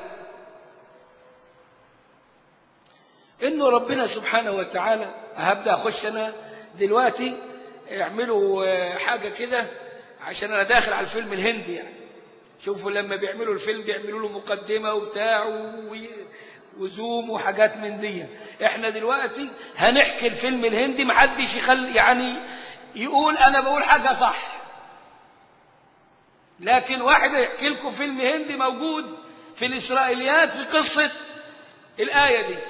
إنه ربنا سبحانه وتعالى هبدأ أخش أنا دلوقتي اعملوا حاجة كده عشان أنا داخل على الفيلم الهندي يعني شوفوا لما بيعملوا الفيلم بيعملوا له مقدمة وبتاع وزوم وحاجات من دي احنا دلوقتي هنحكي الفيلم الهندي محدش يخلي يعني يقول انا بقول حاجة صح لكن واحد يحكي لكم فيلم هندي موجود في الإسرائيليات في قصة الآية دي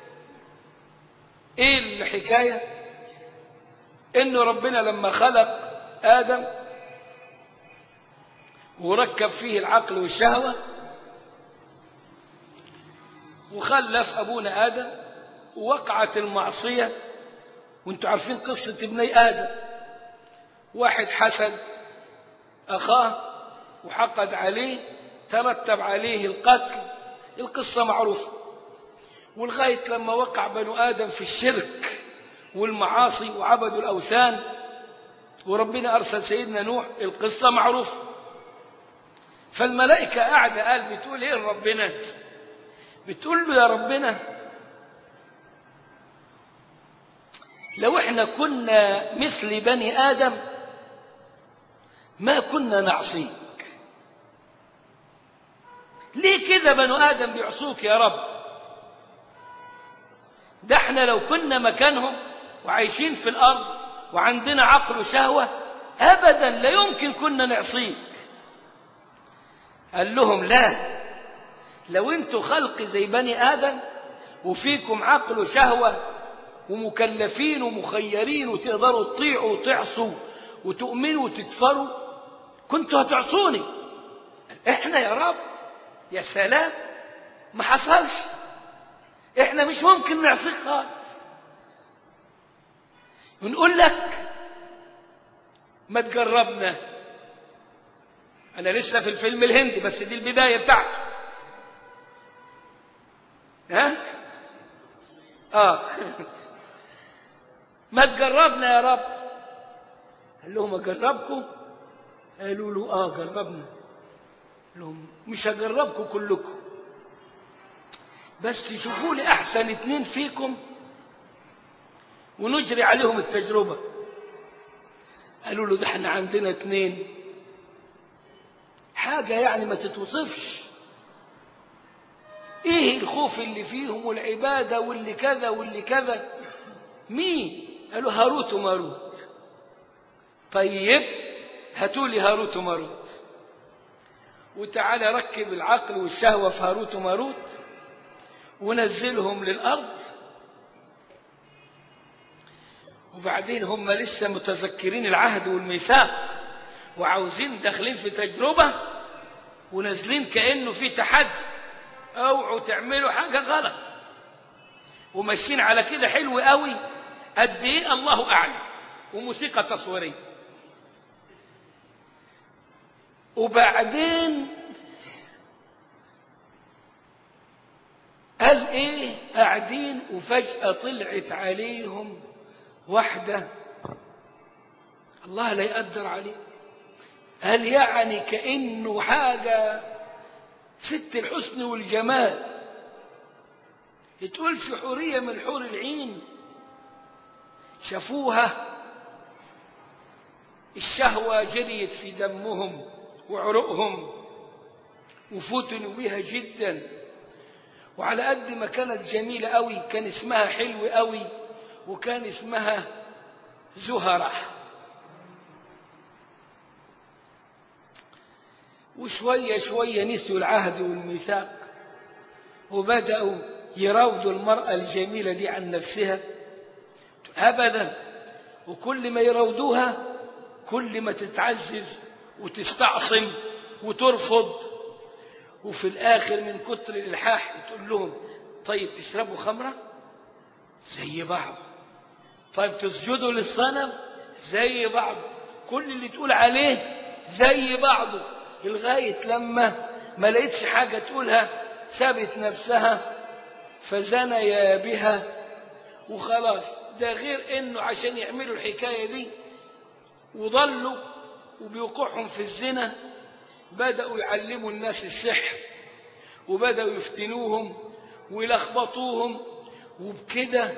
ايه الحكاية انه ربنا لما خلق آدم وركب فيه العقل والشهوة وخلف أبونا آدم ووقعت المعصية وانتم عارفين قصة ابني آدم واحد حسد أخاه وحقد عليه ترتب عليه القتل القصة معروفة ولغاية لما وقع بنو آدم في الشرك والمعاصي وعبدوا الأوثان وربنا أرسل سيدنا نوح القصة معروفة فالملائكة قاعدة قال بتقول إيه ربنا بتقول له يا ربنا لو احنا كنا مثل بني آدم ما كنا نعصيك ليه كده بنو آدم بيعصوك يا رب ده احنا لو كنا مكانهم وعايشين في الأرض وعندنا عقل وشهوة أبدا لا يمكن كنا نعصيك قال لهم لا لو انتوا خلق زي بني آدم وفيكم عقل وشهوة ومكلفين ومخيرين وتقدروا تطيعوا وتعصوا وتؤمنوا وتكفروا كنتوا هتعصوني احنا يا رب يا سلام ما حصلش احنا مش ممكن نعصيك خالص ونقول لك ما تجربنا انا لسه في الفيلم الهندي بس دي البدايه بتاعته ها اه ما تجربنا يا رب قال لهم اجربكم قالوا له اه جربنا قال لهم مش هجربكم كلكم بس شوفوا لي احسن اتنين فيكم ونجري عليهم التجربة قالوا له ده احنا عندنا اتنين حاجة يعني ما تتوصفش ايه الخوف اللي فيهم والعبادة واللي كذا واللي كذا مين قالوا هاروت وماروت طيب هاتوا لي هاروت وماروت وتعالى ركب العقل والشهوة في هاروت وماروت ونزلهم للأرض وبعدين هم لسه متذكرين العهد والميثاق وعاوزين داخلين في تجربة ونازلين كأنه في تحدي اوعوا تعملوا حاجة غلط وماشيين على كده حلو قوي قد ايه الله اعلم وموسيقى تصويريه وبعدين قال ايه قاعدين وفجأة طلعت عليهم واحدة الله لا يقدر عليه قال يعني كأنه حاجة ست الحسن والجمال تقولش حورية من حور العين شافوها الشهوة جريت في دمهم وعرقهم وفتنوا بها جدا وعلى قد ما كانت جميلة قوي كان اسمها حلو قوي وكان اسمها زهرة وشوية شوية نسوا العهد والميثاق وبدأوا يراودوا المرأة الجميلة دي عن نفسها أبدا وكل ما يراودوها كل ما تتعزز وتستعصم وترفض وفي الآخر من كتر الإلحاح تقول لهم طيب تشربوا خمرة زي بعض طيب تسجدوا للصنم زي بعض كل اللي تقول عليه زي بعضه لغاية لما ما لقيتش حاجة تقولها سابت نفسها فزنيا بها وخلاص ده غير انه عشان يعملوا الحكاية دي وظلوا وبيوقعهم في الزنا بدأوا يعلموا الناس السحر وبدأوا يفتنوهم ويلخبطوهم وبكده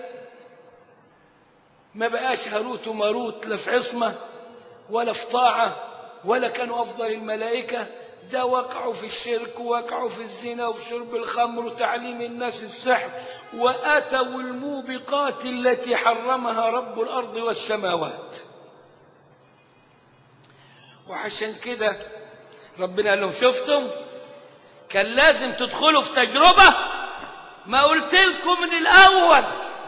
ما بقاش هاروت وماروت لا في عصمة ولا في طاعة ولا كانوا أفضل الملائكة ده وقعوا في الشرك ووقعوا في الزنا وفي شرب الخمر وتعليم الناس السحر وأتوا الموبقات التي حرمها رب الأرض والسماوات وعشان كده ربنا قال لهم شفتم كان لازم تدخلوا في تجربة ما قلت لكم من الأول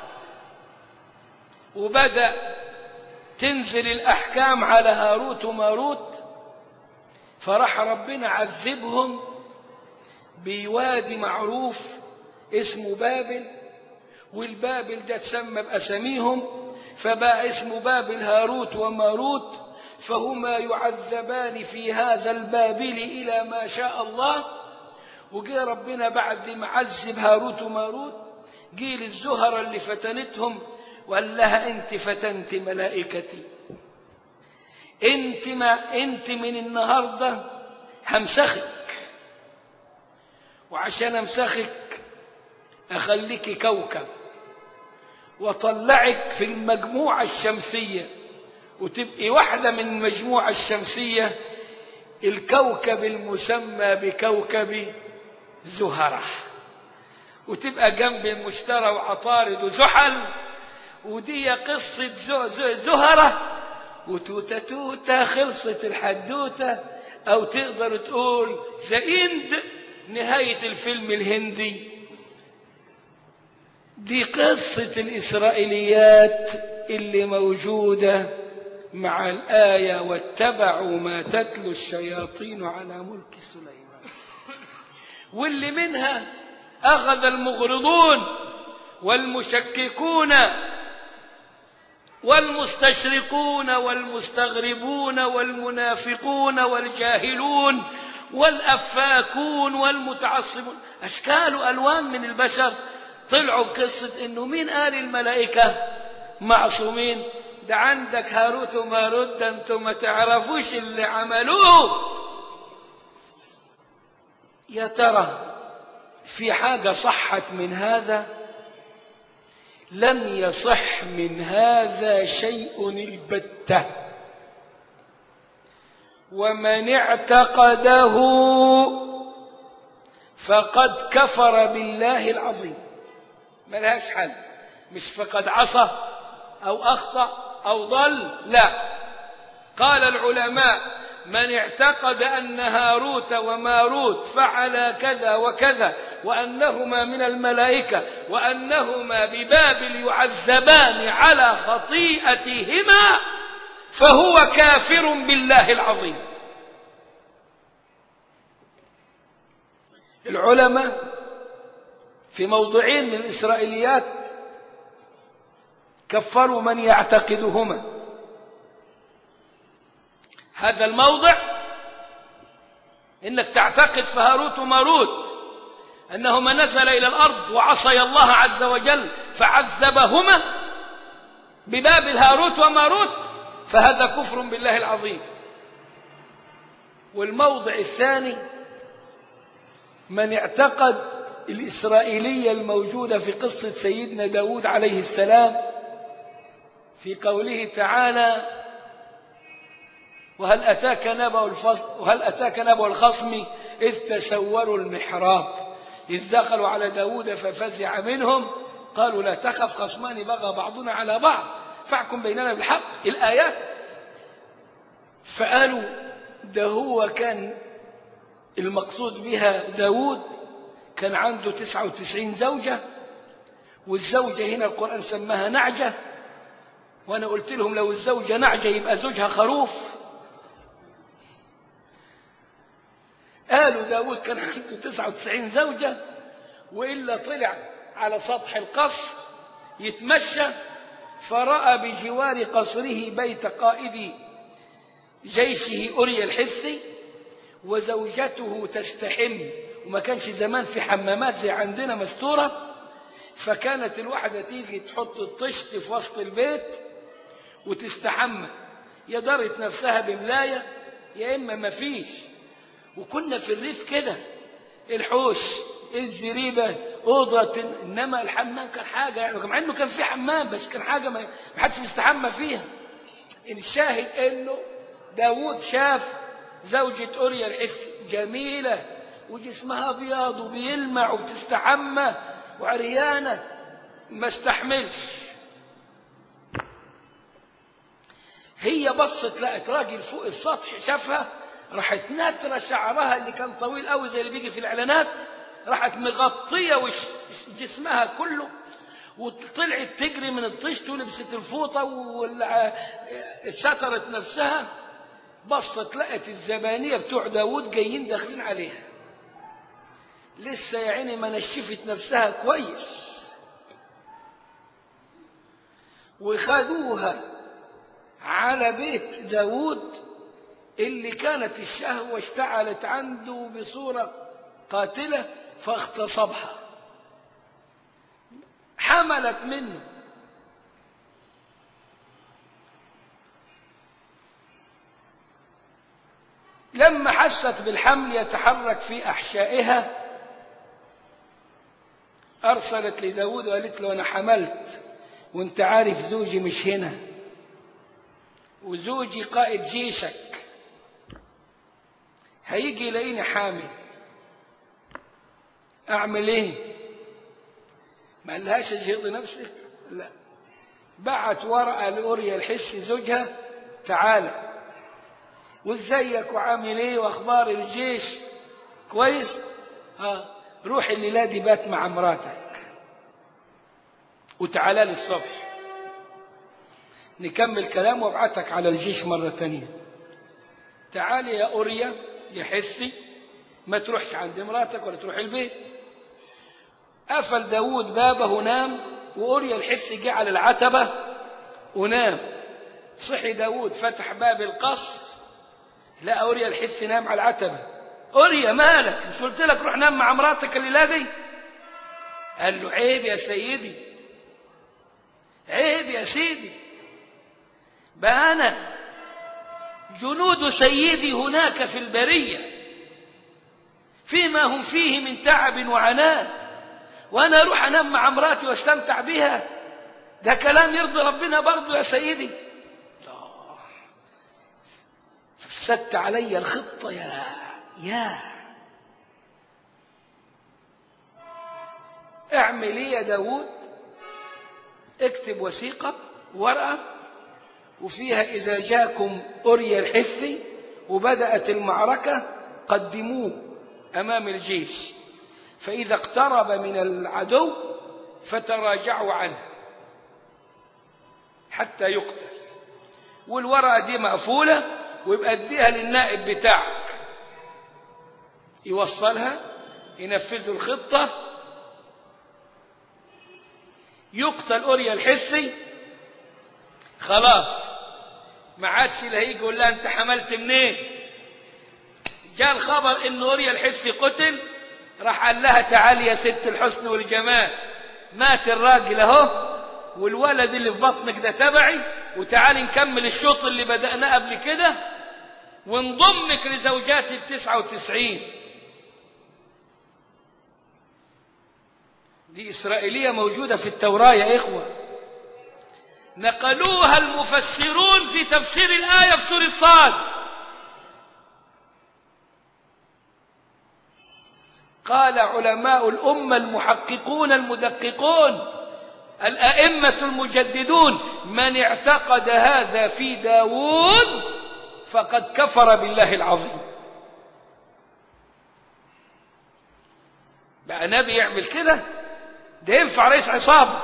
وبدأ تنزل الأحكام على هاروت وماروت فراح ربنا عذبهم بوادي معروف اسمه بابل والبابل ده تسمى بأساميهم فبقى اسمه بابل هاروت وماروت فهما يعذبان في هذا البابل إلى ما شاء الله وجاء ربنا بعد ما عذب هاروت وماروت جيل الزهرة اللي فتنتهم وقال لها انت فتنت ملائكتي انت ما انت من النهارده همسخك وعشان امسخك اخليك كوكب واطلعك في المجموعه الشمسيه وتبقي واحده من المجموعه الشمسيه الكوكب المسمى بكوكب زهره وتبقى جنب المشترى وعطارد وزحل ودي قصة زهرة وتوتة توتة خلصت الحدوتة أو تقدر تقول ذا إند نهاية الفيلم الهندي دي قصة الإسرائيليات اللي موجودة مع الآية واتبعوا ما تتلو الشياطين على ملك سليمان واللي منها أخذ المغرضون والمشككون والمستشرقون والمستغربون والمنافقون والجاهلون والأفاكون والمتعصبون أشكال وألوان من البشر طلعوا بقصة إنه مين قال الملائكة معصومين ده عندك هاروت وماروت ده انتم ما تعرفوش اللي عملوه يا ترى في حاجة صحت من هذا لم يصح من هذا شيء البتة ومن اعتقده فقد كفر بالله العظيم ملهاش حل مش فقد عصى أو أخطأ أو ضل لا قال العلماء من اعتقد أن هاروت وماروت فعلا كذا وكذا وأنهما من الملائكة وأنهما ببابل يعذبان على خطيئتهما فهو كافر بالله العظيم العلماء في موضعين من الإسرائيليات كفروا من يعتقدهما هذا الموضع انك تعتقد في هاروت وماروت انهما نزل الى الارض وعصي الله عز وجل فعذبهما بباب هاروت وماروت فهذا كفر بالله العظيم والموضع الثاني من اعتقد الإسرائيلية الموجودة في قصة سيدنا داود عليه السلام في قوله تعالى وهل أتاك نبأ الفصل وهل أتاك نبأ الخصم إذ تسوروا المحراب إذ دخلوا على داود ففزع منهم قالوا لا تخف خصمان بغى بعضنا على بعض فاحكم بيننا بالحق الآيات فقالوا ده هو كان المقصود بها داود كان عنده تسعة وتسعين زوجة والزوجة هنا القرآن سماها نعجة وأنا قلت لهم لو الزوجة نعجة يبقى زوجها خروف قالوا داود كان عنده تسعة وتسعين زوجة وإلا طلع على سطح القصر يتمشى فرأى بجوار قصره بيت قائد جيشه أري الحثي وزوجته تستحم وما كانش زمان في حمامات زي عندنا مستورة فكانت الواحدة تيجي تحط الطشت في وسط البيت وتستحمى يا دارت نفسها بملاية يا إما ما فيش وكنا في الريف كده الحوش الزريبة أوضة إنما الحمام كان حاجة يعني مع إنه كان في حمام بس كان حاجة ما حدش بيستحمى فيها الشاهد إنه داوود شاف زوجة أوريا الحس جميلة وجسمها أبيض وبيلمع وبتستحمى وعريانة ما استحملش هي بصت لقت راجل فوق السطح شافها راحت ناترة شعرها اللي كان طويل قوي زي اللي بيجي في الإعلانات راحت مغطية وش جسمها كله وطلعت تجري من الطشت ولبست الفوطة وسترت نفسها بصت لقت الزبانية بتوع داود جايين داخلين عليها لسه يا عيني ما نشفت نفسها كويس وخدوها على بيت داود اللي كانت الشهوة اشتعلت عنده بصورة قاتلة فاغتصبها حملت منه لما حست بالحمل يتحرك في أحشائها أرسلت لداود وقالت له أنا حملت وانت عارف زوجي مش هنا وزوجي قائد جيشك هيجي يلاقيني حامل أعمل إيه؟ ما قالهاش اجهضي نفسك لا بعت ورقة لأوريا الحسي زوجها تعالى وازيك وعامل ايه واخبار الجيش كويس ها روح الليله دي بات مع مراتك وتعالى لي الصبح نكمل كلام وابعتك على الجيش مرة تانية تعالي يا أوريا يا حسي ما تروحش عند مراتك ولا تروح البيت قفل داود بابه نام وأوريا الحسي جه على العتبة ونام صحي داود فتح باب القصر لا أوريا الحس نام على العتبة أوريا مالك مش قلت لك روح نام مع مراتك الليلة دي قال له عيب يا سيدي عيب يا سيدي بقى أنا جنود سيدي هناك في البرية فيما هم فيه من تعب وعناء وأنا أروح أنام مع مراتي واستمتع بها ده كلام يرضي ربنا برضه يا سيدي فسدت علي الخطة يا يا اعمل ايه يا داود اكتب وثيقة ورقة وفيها إذا جاكم أريا الحثي وبدأت المعركة قدموه أمام الجيش فإذا اقترب من العدو فتراجعوا عنه حتى يقتل والورقة دي مقفولة ويبقى اديها للنائب بتاعك يوصلها ينفذوا الخطة يقتل أوريا الحسي خلاص ما عادش اللي هيجي يقول لها انت حملت منين جاء الخبر ان أوريا الحسي قتل راح قال لها تعالي يا ست الحسن والجمال مات الراجل اهو والولد اللي في بطنك ده تبعي وتعالي نكمل الشوط اللي بدأناه قبل كده ونضمك لزوجات التسعة وتسعين دي إسرائيلية موجودة في التوراة يا إخوة نقلوها المفسرون في تفسير الآية في سورة صاد قال علماء الأمة المحققون المدققون الأئمة المجددون من اعتقد هذا في داود فقد كفر بالله العظيم بقى نبي يعمل كده ده ينفع رئيس عصابة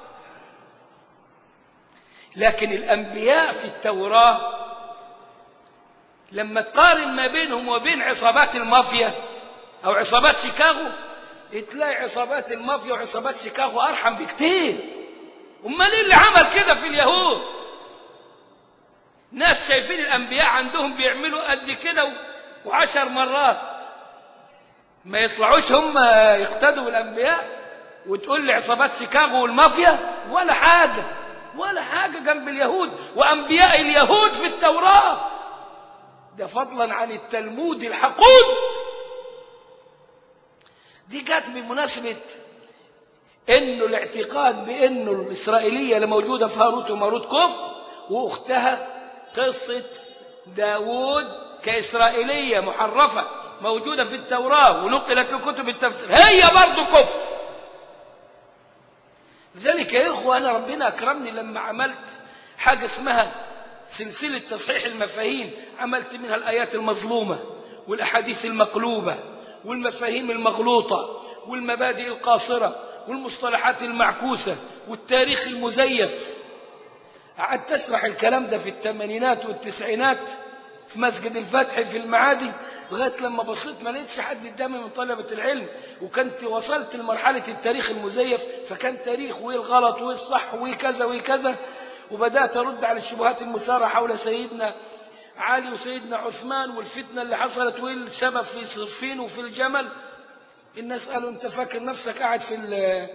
لكن الأنبياء في التوراة لما تقارن ما بينهم وبين عصابات المافيا أو عصابات شيكاغو تلاقي عصابات المافيا وعصابات شيكاغو أرحم بكتير أمال إيه اللي عمل كده في اليهود ناس شايفين الأنبياء عندهم بيعملوا قد كده وعشر مرات ما يطلعوش هم يقتدوا بالأنبياء وتقول لي عصابات شيكاغو والمافيا ولا حاجة ولا حاجة جنب اليهود وأنبياء اليهود في التوراة ده فضلا عن التلمود الحقود دي جت بمناسبة انه الاعتقاد بانه الاسرائيلية اللي موجودة في هاروت وماروت كفر واختها قصة داوود كإسرائيلية محرفة موجودة في التوراة ونقلت لكتب التفسير هي برضه كفر لذلك يا إخوة أنا ربنا أكرمني لما عملت حاجة اسمها سلسلة تصحيح المفاهيم عملت منها الآيات المظلومة والأحاديث المقلوبة والمفاهيم المغلوطة والمبادئ القاصرة والمصطلحات المعكوسة والتاريخ المزيف قعدت أسمح الكلام ده في الثمانينات والتسعينات في مسجد الفتح في المعادي لغاية لما بصيت ما لقيتش حد قدامي من طلبة العلم وكنت وصلت لمرحلة التاريخ المزيف فكان تاريخ وإيه الغلط وإيه الصح وإيه كذا وإيه كذا وبدأت أرد على الشبهات المثارة حول سيدنا علي وسيدنا عثمان والفتنة اللي حصلت وإيه السبب في صفين وفي الجمل الناس قالوا أنت فاكر نفسك قاعد في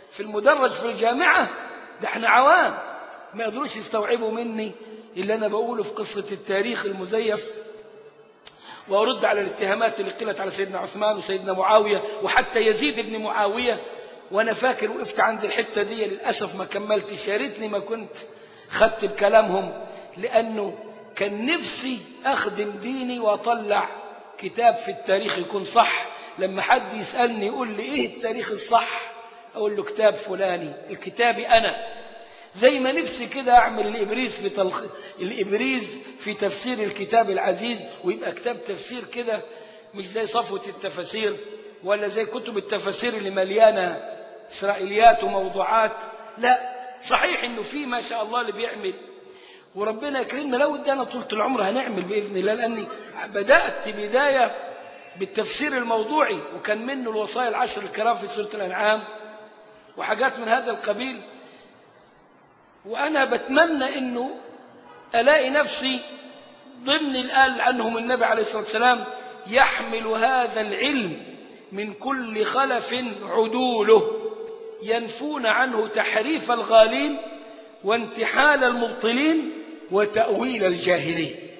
في المدرج في الجامعة ده احنا عوام ما يقدروش يستوعبوا مني اللي أنا بقوله في قصة التاريخ المزيف وأرد على الاتهامات اللي قيلت على سيدنا عثمان وسيدنا معاوية وحتى يزيد بن معاوية وأنا فاكر وقفت عند الحتة دي للأسف ما كملتش يا ريتني ما كنت خدت بكلامهم لأنه كان نفسي أخدم ديني وأطلع كتاب في التاريخ يكون صح لما حد يسألني يقول لي إيه التاريخ الصح أقول له كتاب فلاني الكتابي أنا زي ما نفسي كده أعمل الإبريز في تلخ... الإبريز في تفسير الكتاب العزيز ويبقى كتاب تفسير كده مش زي صفوة التفاسير ولا زي كتب التفاسير اللي مليانة إسرائيليات وموضوعات لا صحيح إنه في ما شاء الله اللي بيعمل وربنا يكرمنا لو ادانا طولة العمر هنعمل بإذن الله لأني بدأت بداية بالتفسير الموضوعي وكان منه الوصايا العشر الكرام في سورة الأنعام وحاجات من هذا القبيل وأنا بتمنى أنه ألاقي نفسي ضمن الآل عنهم النبي عليه الصلاة والسلام يحمل هذا العلم من كل خلف عدوله ينفون عنه تحريف الغالين وانتحال المبطلين وتأويل الجاهلين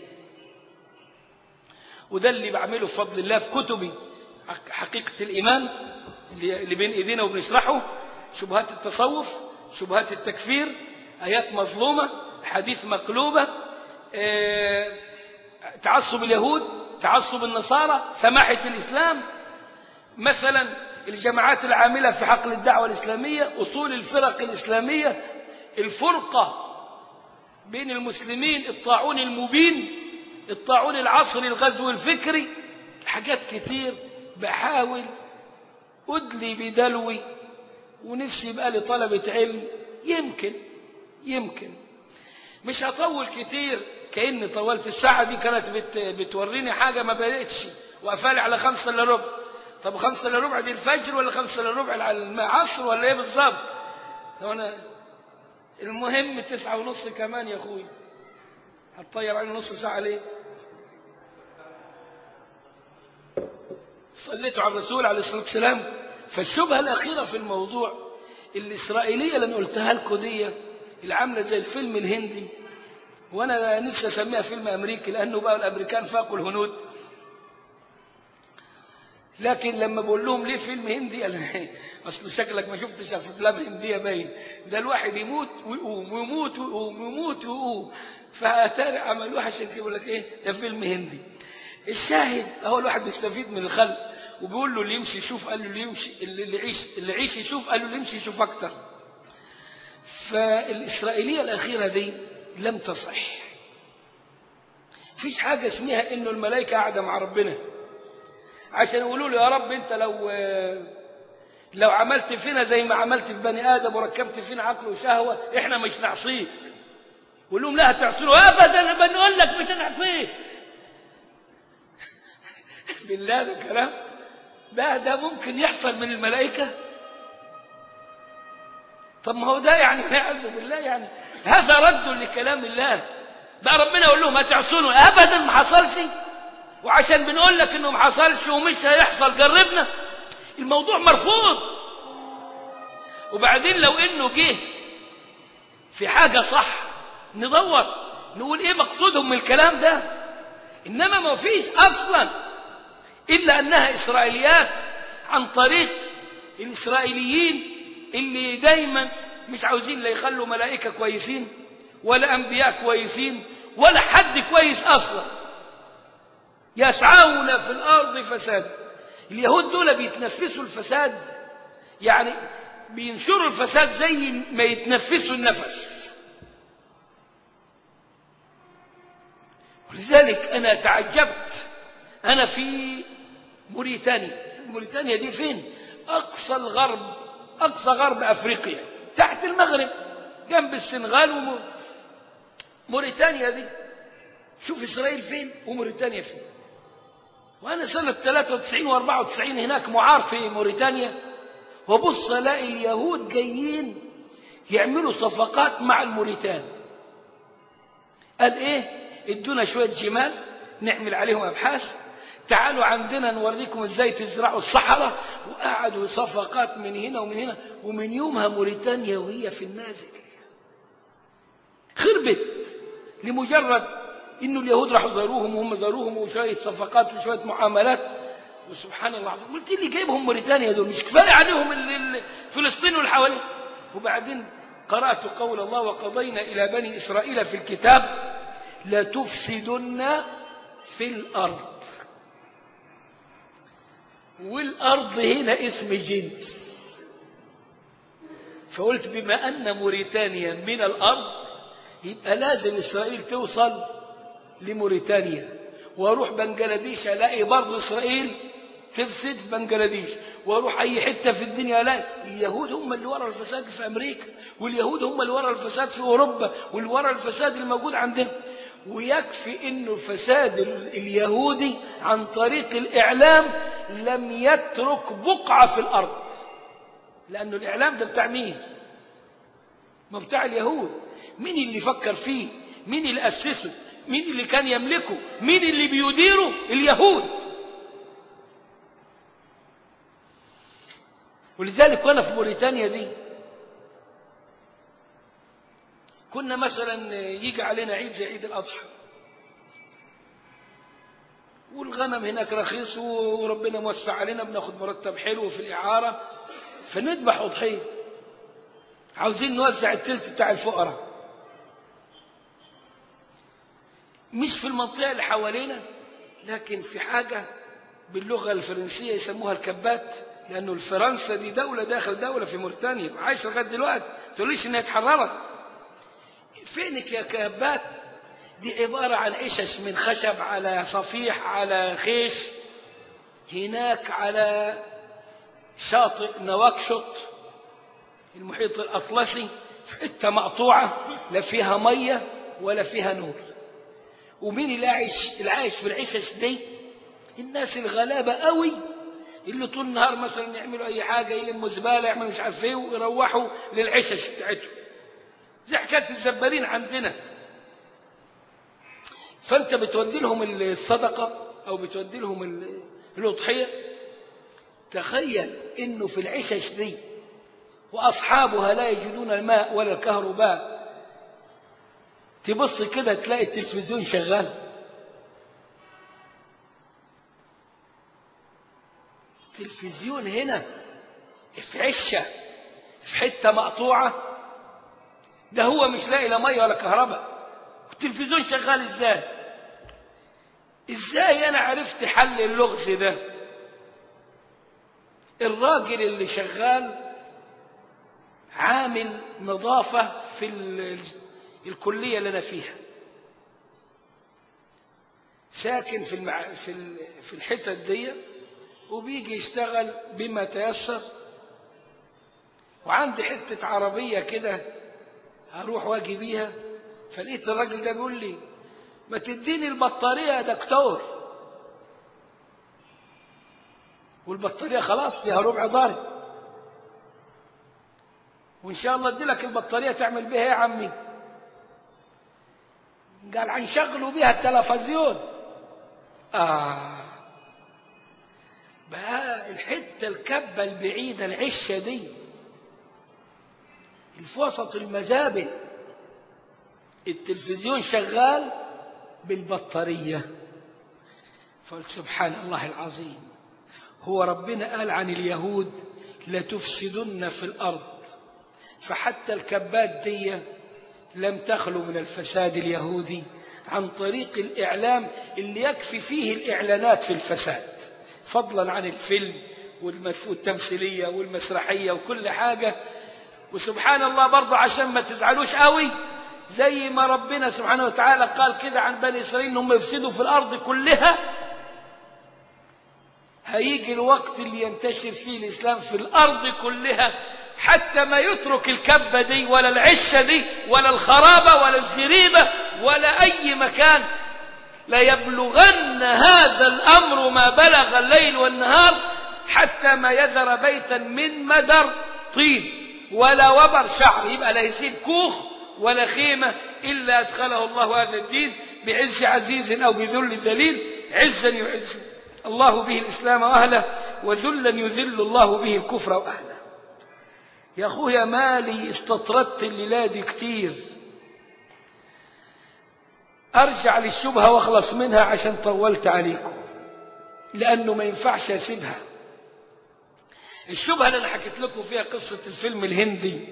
وده اللي بعمله بفضل الله في كتبي حقيقة الإيمان اللي بين إيدينا وبنشرحه شبهات التصوف شبهات التكفير آيات مظلومة حديث مقلوبة اه تعصب اليهود تعصب النصارى سماحة الإسلام مثلا الجماعات العاملة في حقل الدعوة الإسلامية أصول الفرق الإسلامية الفرقة بين المسلمين الطاعون المبين الطاعون العصري الغزو الفكري حاجات كتير بحاول أدلي بدلوي ونفسي يبقى لي طلبة علم يمكن يمكن مش هطول كتير كأني طولت الساعة دي كانت بت بتوريني حاجة ما بدأتش وقفالي على خمسة إلا ربع طب خمسة إلا ربع دي الفجر ولا خمسة إلا ربع على العصر ولا إيه بالظبط؟ أنا المهم تسعة ونص كمان يا أخوي هتطير علي نص ساعة ليه؟ صليتوا على الرسول عليه الصلاة والسلام فالشبهة الأخيرة في الموضوع الإسرائيلية اللي أنا قلتها لكم دي اللي عاملة زي الفيلم الهندي وأنا نفسي أسميها فيلم أمريكي لأنه بقى الأمريكان فاقوا الهنود لكن لما بقول لهم ليه فيلم هندي قال اصل شكلك ما شفتش افلام هنديه باين ده الواحد يموت ويقوم ويموت ويقوم ويموت ويقوم فاتاري عملوها عشان كده يقول لك ايه ده فيلم هندي الشاهد هو الواحد بيستفيد من الخلق وبيقول له اللي يمشي يشوف قال له اللي يمشي اللي يعيش اللي يعيش يشوف قال له اللي يمشي يشوف اكتر فالاسرائيليه الاخيره دي لم تصح فيش حاجه اسمها انه الملائكه قاعده مع ربنا عشان يقولوا له يا رب انت لو لو عملت فينا زي ما عملت في بني ادم وركبت فينا عقل وشهوه احنا مش نعصيك قول لهم لا هتعصوا ابدا بنقول لك مش هنعصيك بالله ده كلام ده ده ممكن يحصل من الملائكه طب ما هو ده يعني نعوذ بالله يعني هذا رد لكلام الله بقى ربنا يقول لهم هتعصونه ابدا ما حصلش وعشان بنقول لك انه ما حصلش ومش هيحصل جربنا الموضوع مرفوض وبعدين لو انه جه في حاجة صح ندور نقول ايه مقصودهم من الكلام ده انما ما فيش اصلا الا انها اسرائيليات عن طريق الاسرائيليين اللي دايما مش عاوزين لا يخلوا ملائكة كويسين ولا انبياء كويسين ولا حد كويس اصلا يسعون في الأرض فساد اليهود دول بيتنفسوا الفساد يعني بينشروا الفساد زي ما يتنفسوا النفس ولذلك أنا تعجبت أنا في موريتانيا موريتانيا دي فين أقصى الغرب أقصى غرب أفريقيا تحت المغرب جنب السنغال وموريتانيا دي شوف إسرائيل فين وموريتانيا فين وأنا سنة 93 و94 هناك معار في موريتانيا وبص ألاقي اليهود جايين يعملوا صفقات مع الموريتان قال إيه ادونا شوية جمال نعمل عليهم أبحاث تعالوا عندنا نوريكم ازاي تزرعوا الصحراء وقعدوا صفقات من هنا ومن هنا ومن يومها موريتانيا وهي في النازل خربت لمجرد انه اليهود راحوا زاروهم وهم زاروهم وشويه صفقات وشويه معاملات وسبحان الله العظيم قلت لي جايبهم موريتانيا دول مش كفايه عليهم ال- ال- فلسطين والحوالين وبعدين قرات قول الله وقضينا الى بني اسرائيل في الكتاب لتفسدن في الارض والارض هنا اسم جنس فقلت بما ان موريتانيا من الارض يبقى لازم اسرائيل توصل لموريتانيا واروح بنجلاديش الاقي برضه اسرائيل تفسد في بنجلاديش واروح اي حته في الدنيا الاقي اليهود هم اللي ورا الفساد في امريكا واليهود هم اللي ورا الفساد في اوروبا واللي ورا الفساد الموجود عندنا ويكفي انه الفساد ال- اليهودي عن طريق الاعلام لم يترك بقعه في الارض لانه الاعلام ده بتاع مين ما بتاع اليهود مين اللي فكر فيه مين اللي أسسه مين اللي كان يملكه مين اللي بيديره اليهود ولذلك وانا في موريتانيا دي كنا مثلا يجي علينا عيد زي عيد الأضحى والغنم هناك رخيص وربنا موسع علينا بناخد مرتب حلو في الإعارة فنذبح أضحية عاوزين نوزع التلت بتاع الفقراء مش في المنطقة اللي حوالينا لكن في حاجة باللغة الفرنسية يسموها الكبات لأنه الفرنسا دي دولة داخل دولة في موريتانيا عايشة لغاية دلوقتي تقوليش إنها اتحررت فينك يا كبات دي عبارة عن عشش من خشب على صفيح على خيش هناك على شاطئ نواكشوط المحيط الأطلسي في حتة مقطوعة لا فيها مية ولا فيها نور ومين اللي عايش اللي عايش في العشش دي الناس الغلابة قوي اللي طول النهار مثلا يعملوا أي حاجة يلموا زبالة يعملوا مش عارف إيه ويروحوا للعشش بتاعتهم زي حكاية الزبالين عندنا فأنت بتودي لهم الصدقة أو بتودي لهم ال- الأضحية تخيل إنه في العشش دي وأصحابها لا يجدون الماء ولا الكهرباء تبص كده تلاقي التلفزيون شغال تلفزيون هنا في عشة في حتة مقطوعة ده هو مش لاقي لا مية ولا كهرباء التلفزيون شغال ازاي ازاي انا عرفت حل اللغز ده الراجل اللي شغال عامل نظافة في ال- الكلية اللي أنا فيها ساكن في المع... في ال... في الحتت دي وبيجي يشتغل بما تيسر وعندي حتة عربية كده هروح واجي بيها فلقيت الراجل ده بيقول لي ما تديني البطارية يا دكتور والبطارية خلاص فيها ربع ضارب وإن شاء الله ادي لك البطارية تعمل بها إيه يا عمي قال هنشغلوا بها التلفزيون آه بقى الحتة الكبة البعيدة العشة دي اللي في وسط المزابل التلفزيون شغال بالبطارية فقلت سبحان الله العظيم هو ربنا قال عن اليهود لتفسدن في الأرض فحتى الكبات دي لم تخلو من الفساد اليهودي عن طريق الإعلام اللي يكفي فيه الإعلانات في الفساد فضلا عن الفيلم والمس- والتمثيلية والمسرحية وكل حاجة وسبحان الله برضه عشان ما تزعلوش قوي زي ما ربنا سبحانه وتعالى قال كده عن بني إسرائيل إنهم يفسدوا في الأرض كلها هيجي الوقت اللي ينتشر فيه الإسلام في الأرض كلها حتى ما يترك الكبة دي ولا العشة دي ولا الخرابة ولا الزريبة ولا أي مكان ليبلغن هذا الأمر ما بلغ الليل والنهار حتى ما يذر بيتا من مدر طين ولا وبر شعر يبقى لا يسيب كوخ ولا خيمة إلا أدخله الله هذا الدين بعز عزيز أو بذل ذليل عزا يعز الله به الإسلام وأهله وذلا يذل الله به الكفر وأهله يا أخويا مالي استطردت الليلة دي كتير أرجع للشبهة واخلص منها عشان طولت عليكم لأنه ما ينفعش أسيبها الشبهة اللي أنا حكيت لكم فيها قصة الفيلم الهندي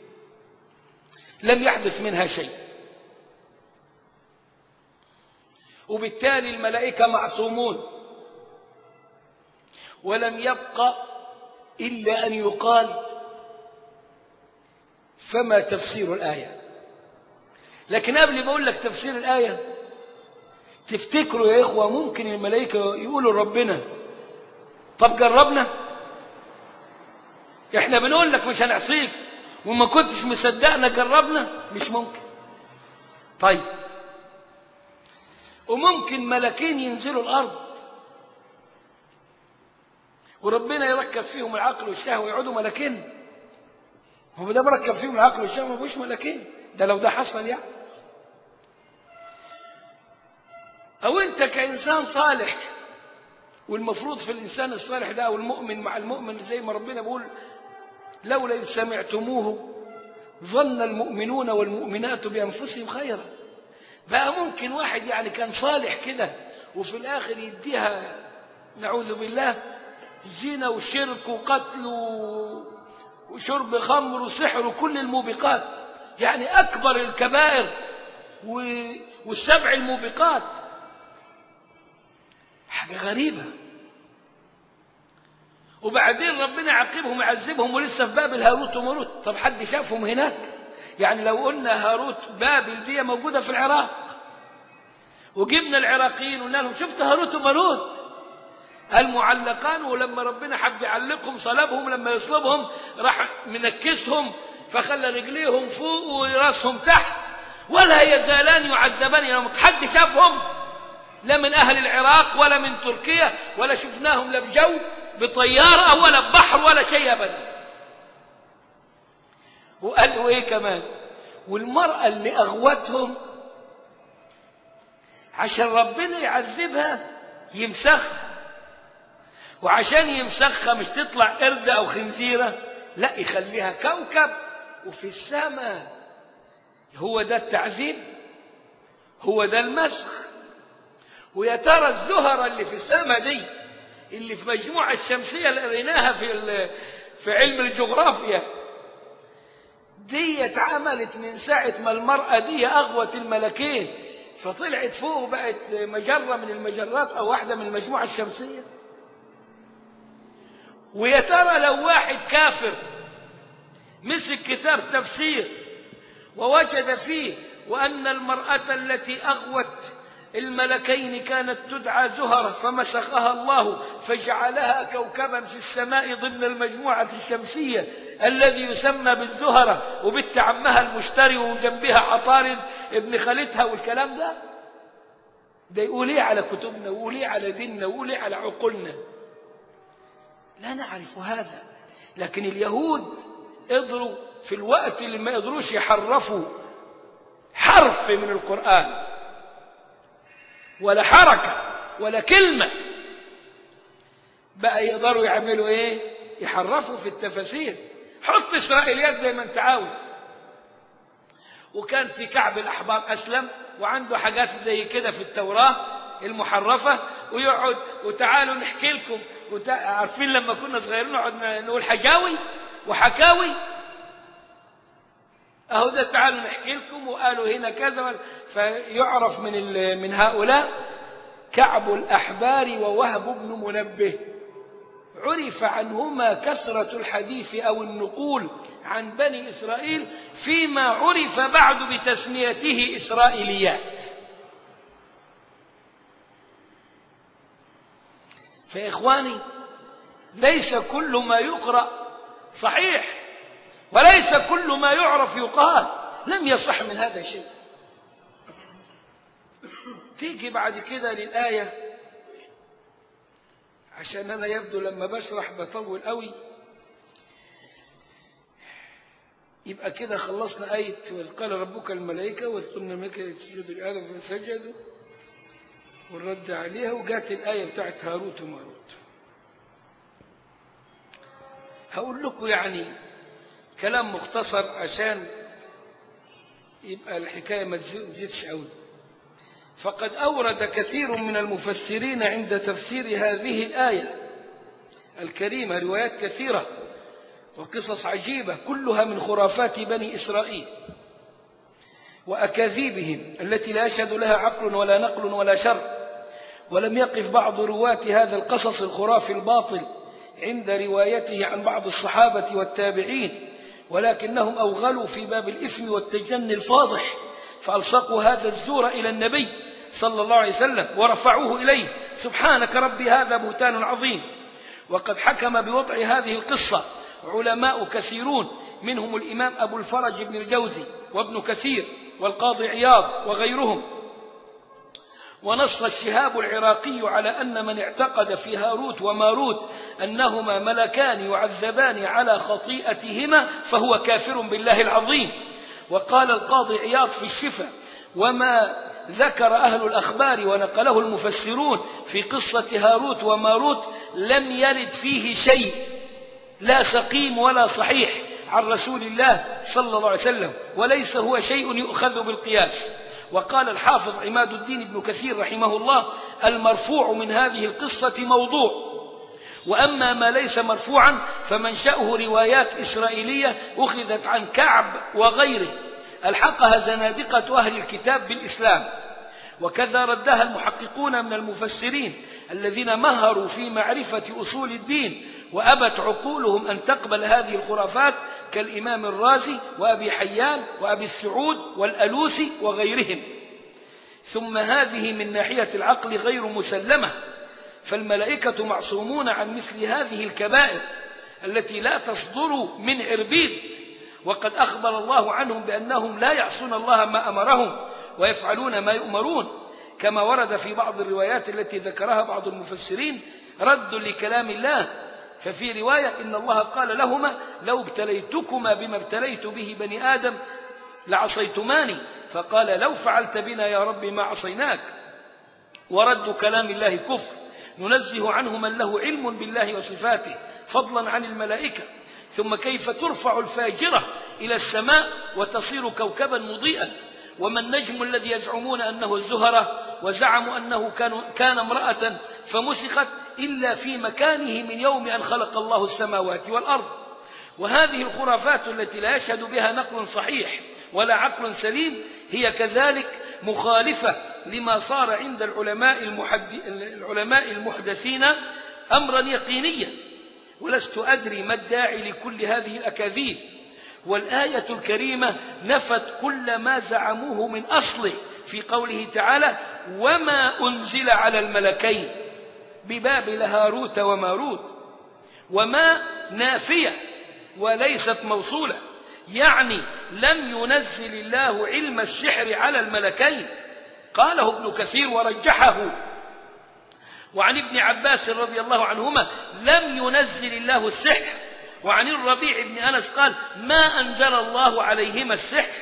لم يحدث منها شيء وبالتالي الملائكة معصومون ولم يبقى إلا أن يقال فما تفسير الآية لكن قبل ما أقول لك تفسير الآية تفتكروا يا إخوة ممكن الملائكة يقولوا ربنا طب جربنا احنا بنقول لك مش هنعصيك وما كنتش مصدقنا جربنا مش ممكن طيب وممكن ملكين ينزلوا الأرض وربنا يركب فيهم العقل والشهوة ويقعدوا ملكين هو ده مركب فيهم العقل والشهوة ما بقوش ملكين ده لو ده حصل يعني أو أنت كإنسان صالح والمفروض في الإنسان الصالح ده أو المؤمن مع المؤمن زي ما ربنا بيقول لولا إذ سمعتموه ظن المؤمنون والمؤمنات بأنفسهم خيرا بقى ممكن واحد يعني كان صالح كده وفي الآخر يديها نعوذ بالله زنا وشرك وقتل وشرب خمر وسحر وكل الموبقات يعني أكبر الكبائر والسبع الموبقات حاجة غريبة وبعدين ربنا يعاقبهم يعذبهم ولسه في بابل هاروت وماروت طب حد شافهم هناك يعني لو قلنا هاروت بابل دي موجودة في العراق وجبنا العراقيين وقلنا لهم شفت هاروت وماروت المعلقان ولما ربنا حب يعلقهم صلبهم لما يصلبهم راح منكسهم فخلى رجليهم فوق وراسهم تحت ولا يزالان يعذبان يوم حد شافهم لا من أهل العراق ولا من تركيا ولا شفناهم لا بجو بطيارة ولا ببحر ولا شيء أبدا وقال وإيه كمان والمرأة اللي أغوتهم عشان ربنا يعذبها يمسخها وعشان يمسخها مش تطلع قردة أو خنزيرة لا يخليها كوكب وفي السماء هو ده التعذيب هو ده المسخ ويا ترى الزهرة اللي في السماء دي اللي في مجموعة الشمسية اللي قريناها في في علم الجغرافيا دي اتعملت من ساعة ما المرأة دي أغوت الملكين فطلعت فوق وبقت مجرة من المجرات أو واحدة من المجموعة الشمسية ويا ترى لو واحد كافر مسك كتاب تفسير ووجد فيه وأن المرأة التي أغوت الملكين كانت تدعى زهرة فمسخها الله فجعلها كوكبا في السماء ضمن المجموعة الشمسية الذي يسمى بالزهرة وبنت عمها المشتري وجنبها عطارد ابن خالتها والكلام ده ده يقول ايه على كتبنا ويقول ايه على ديننا ويقول ايه على عقولنا لا نعرف هذا لكن اليهود قدروا في الوقت اللي ما قدروش يحرفوا حرف من القرآن ولا حركة ولا كلمة بقى يقدروا يعملوا ايه يحرفوا في التفاسير حط إسرائيليات زي ما انت عاوز وكان في كعب الأحبار أسلم وعنده حاجات زي كده في التوراة المحرفة ويقعد وتعالوا نحكي لكم وتع... عارفين لما كنا صغيرين نقعد نقول حجاوي وحكاوي اهو ده تعالوا نحكي لكم وقالوا هنا كذا فيعرف من ال... من هؤلاء كعب الأحبار ووهب بن منبه عرف عنهما كثرة الحديث أو النقول عن بني إسرائيل فيما عرف بعد بتسميته إسرائيليات فإخواني ليس كل ما يقرأ صحيح وليس كل ما يعرف يقال لم يصح من هذا شيء تيجي بعد كده للآية عشان أنا يبدو لما بشرح بطول قوي يبقى كده خلصنا آية وإذ قال ربك الملائكة واذكرن الملائكة تسجدوا لآدم فسجدوا والرد عليها وجات الآية بتاعت هاروت وماروت هقول لكم يعني كلام مختصر عشان يبقى الحكاية ما تزيدش قوي فقد أورد كثير من المفسرين عند تفسير هذه الآية الكريمة روايات كثيرة وقصص عجيبة كلها من خرافات بني إسرائيل وأكاذيبهم التي لا يشهد لها عقل ولا نقل ولا شر ولم يقف بعض رواة هذا القصص الخرافي الباطل عند روايته عن بعض الصحابة والتابعين ولكنهم أوغلوا في باب الإثم والتجني الفاضح فألصقوا هذا الزور إلى النبي صلى الله عليه وسلم ورفعوه إليه سبحانك ربي هذا بهتان عظيم وقد حكم بوضع هذه القصة علماء كثيرون منهم الإمام أبو الفرج بن الجوزي وابن كثير والقاضي عياض وغيرهم ونص الشهاب العراقي على أن من اعتقد في هاروت وماروت أنهما ملكان يعذبان على خطيئتهما فهو كافر بالله العظيم وقال القاضي عياض في الشفاء وما ذكر أهل الأخبار ونقله المفسرون في قصة هاروت وماروت لم يرد فيه شيء لا سقيم ولا صحيح عن رسول الله صلى الله عليه وسلم وليس هو شيء يؤخذ بالقياس وقال الحافظ عماد الدين بن كثير رحمه الله المرفوع من هذه القصة موضوع وأما ما ليس مرفوعا فمنشأه روايات إسرائيلية أخذت عن كعب وغيره ألحقها زنادقة أهل الكتاب بالإسلام وكذا ردها المحققون من المفسرين الذين مهروا في معرفة أصول الدين وأبت عقولهم أن تقبل هذه الخرافات كالإمام الرازي وأبي حيان وأبي السعود والألوسي وغيرهم ثم هذه من ناحية العقل غير مسلمة فالملائكة معصومون عن مثل هذه الكبائر التي لا تصدر من عربيد وقد أخبر الله عنهم بأنهم لا يعصون الله ما أمرهم ويفعلون ما يؤمرون كما ورد في بعض الروايات التي ذكرها بعض المفسرين رد لكلام الله ففي رواية إن الله قال لهما لو ابتليتكما بما ابتليت به بني آدم لعصيتماني فقال لو فعلت بنا يا رب ما عصيناك ورد كلام الله كفر ننزه عنه من له علم بالله وصفاته فضلا عن الملائكة ثم كيف ترفع الفاجرة إلى السماء وتصير كوكبا مضيئا وما النجم الذي يزعمون أنه الزهرة وزعموا أنه كان, كان امرأة فمسخت إلا في مكانه من يوم أن خلق الله السماوات والأرض وهذه الخرافات التي لا يشهد بها نقل صحيح ولا عقل سليم هي كذلك مخالفة لما صار عند العلماء, المحد... العلماء المحدثين أمرا يقينيا ولست أدري ما الداعي لكل هذه الأكاذيب والآية الكريمة نفت كل ما زعموه من أصله في قوله تعالى وما أنزل على الملكين ببابل هاروت وماروت وما نافية وليست موصولة يعني لم ينزل الله علم السحر على الملكين قاله ابن كثير ورجحه وعن ابن عباس رضي الله عنهما لم ينزل الله السحر وعن الربيع بن أنس قال ما أنزل الله عليهما السحر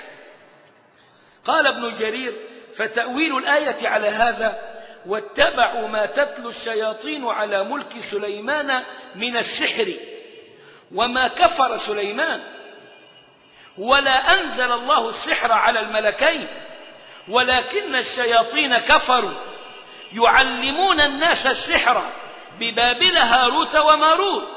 قال ابن جرير فتأويل الآية على هذا واتبعوا ما تتلو الشياطين على ملك سليمان من السحر وما كفر سليمان ولا أنزل الله السحر على الملكين ولكن الشياطين كفروا يعلمون الناس السحر ببابل هاروت وماروت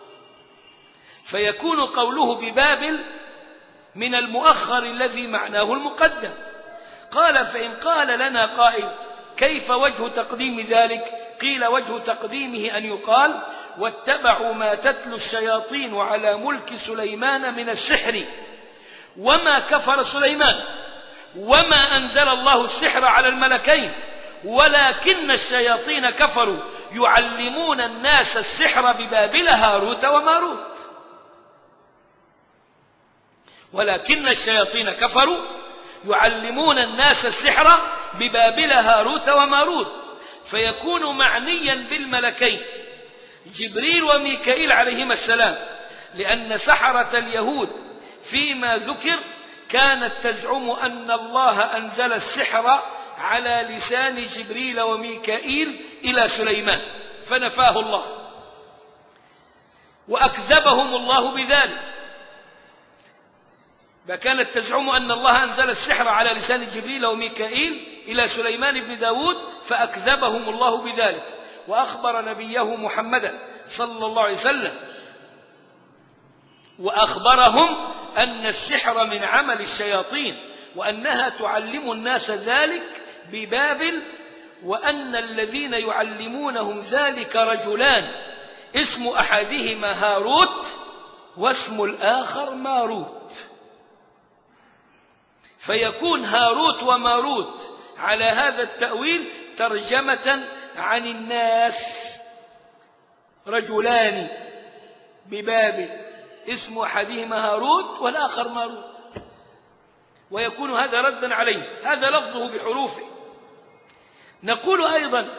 فيكون قوله ببابل من المؤخر الذي معناه المقدم قال فإن قال لنا قائل كيف وجه تقديم ذلك قيل وجه تقديمه أن يقال واتبعوا ما تتلو الشياطين على ملك سليمان من السحر وما كفر سليمان وما أنزل الله السحر على الملكين ولكن الشياطين كفروا يعلمون الناس السحر ببابل هاروت وماروت ولكن الشياطين كفروا يعلمون الناس السحر ببابل هاروت وماروت فيكون معنيا بالملكين جبريل وميكائيل عليهما السلام لأن سحرة اليهود فيما ذكر كانت تزعم أن الله أنزل السحر على لسان جبريل وميكائيل إلى سليمان فنفاه الله وأكذبهم الله بذلك فكانت تزعم أن الله أنزل السحر على لسان جبريل وميكائيل إلى سليمان بن داود فأكذبهم الله بذلك وأخبر نبيه محمدا صلى الله عليه وسلم وأخبرهم أن السحر من عمل الشياطين وأنها تعلم الناس ذلك ببابل وأن الذين يعلمونهم ذلك رجلان اسم أحدهما هاروت واسم الآخر ماروت فيكون هاروت وماروت على هذا التأويل ترجمة عن الناس رجلان ببابل اسم أحدهما هاروت والآخر ماروت ويكون هذا ردا عليه هذا لفظه بحروفه نقول أيضا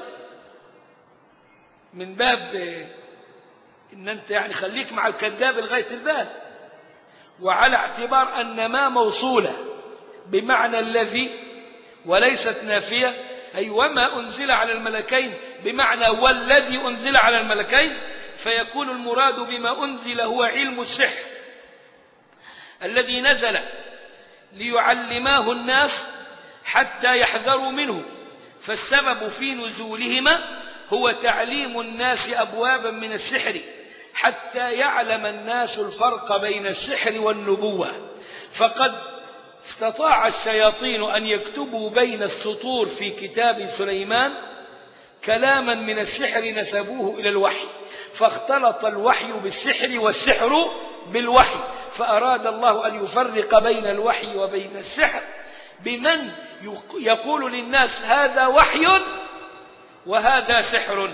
من باب إن أنت يعني خليك مع الكذاب لغاية البال وعلى اعتبار أن ما موصولة بمعنى الذي وليست نافية أي وما أنزل على الملكين بمعنى والذي أنزل على الملكين فيكون المراد بما أنزل هو علم السحر الذي نزل ليعلماه الناس حتى يحذروا منه فالسبب في نزولهما هو تعليم الناس أبوابا من السحر حتى يعلم الناس الفرق بين السحر والنبوة فقد استطاع الشياطين أن يكتبوا بين السطور في كتاب سليمان كلاما من السحر نسبوه إلى الوحي فاختلط الوحي بالسحر والسحر بالوحي فأراد الله أن يفرق بين الوحي وبين السحر بمن يقول للناس هذا وحي وهذا سحر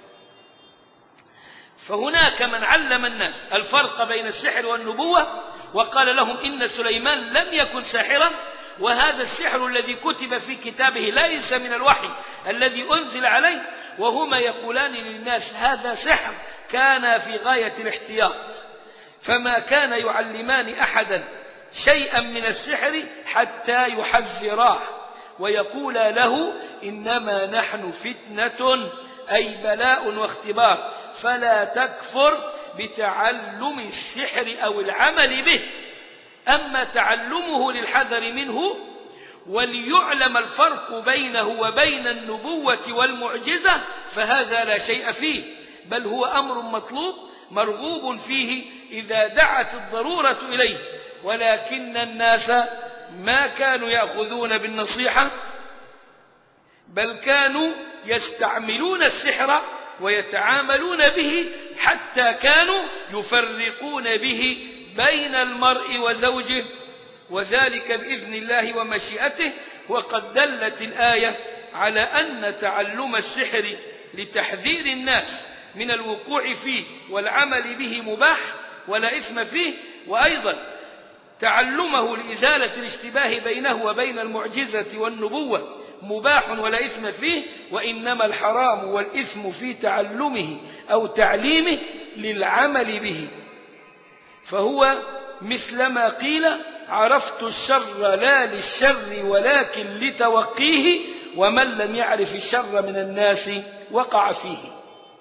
فهناك من علم الناس الفرق بين السحر والنبوة وقال لهم إن سليمان لم يكن ساحرا وهذا السحر الذي كتب في كتابه ليس من الوحي الذي أنزل عليه وهما يقولان للناس هذا سحر كان في غاية الاحتياط فما كان يعلمان أحدا شيئا من السحر حتى يحذراه ويقولا له إنما نحن فتنة أي بلاء واختبار فلا تكفر بتعلم السحر أو العمل به أما تعلمه للحذر منه وليعلم الفرق بينه وبين النبوة والمعجزة فهذا لا شيء فيه بل هو أمر مطلوب مرغوب فيه إذا دعت الضرورة إليه ولكن الناس ما كانوا يأخذون بالنصيحة بل كانوا يستعملون السحر ويتعاملون به حتى كانوا يفرقون به بين المرء وزوجه وذلك بإذن الله ومشيئته وقد دلت الآية على أن تعلم السحر لتحذير الناس من الوقوع فيه والعمل به مباح ولا إثم فيه وأيضا تعلمه لإزالة الاشتباه بينه وبين المعجزة والنبوة مباح ولا إثم فيه وإنما الحرام والإثم في تعلمه أو تعليمه للعمل به فهو مثلما قيل عرفت الشر لا للشر ولكن لتوقيه ومن لم يعرف الشر من الناس وقع فيه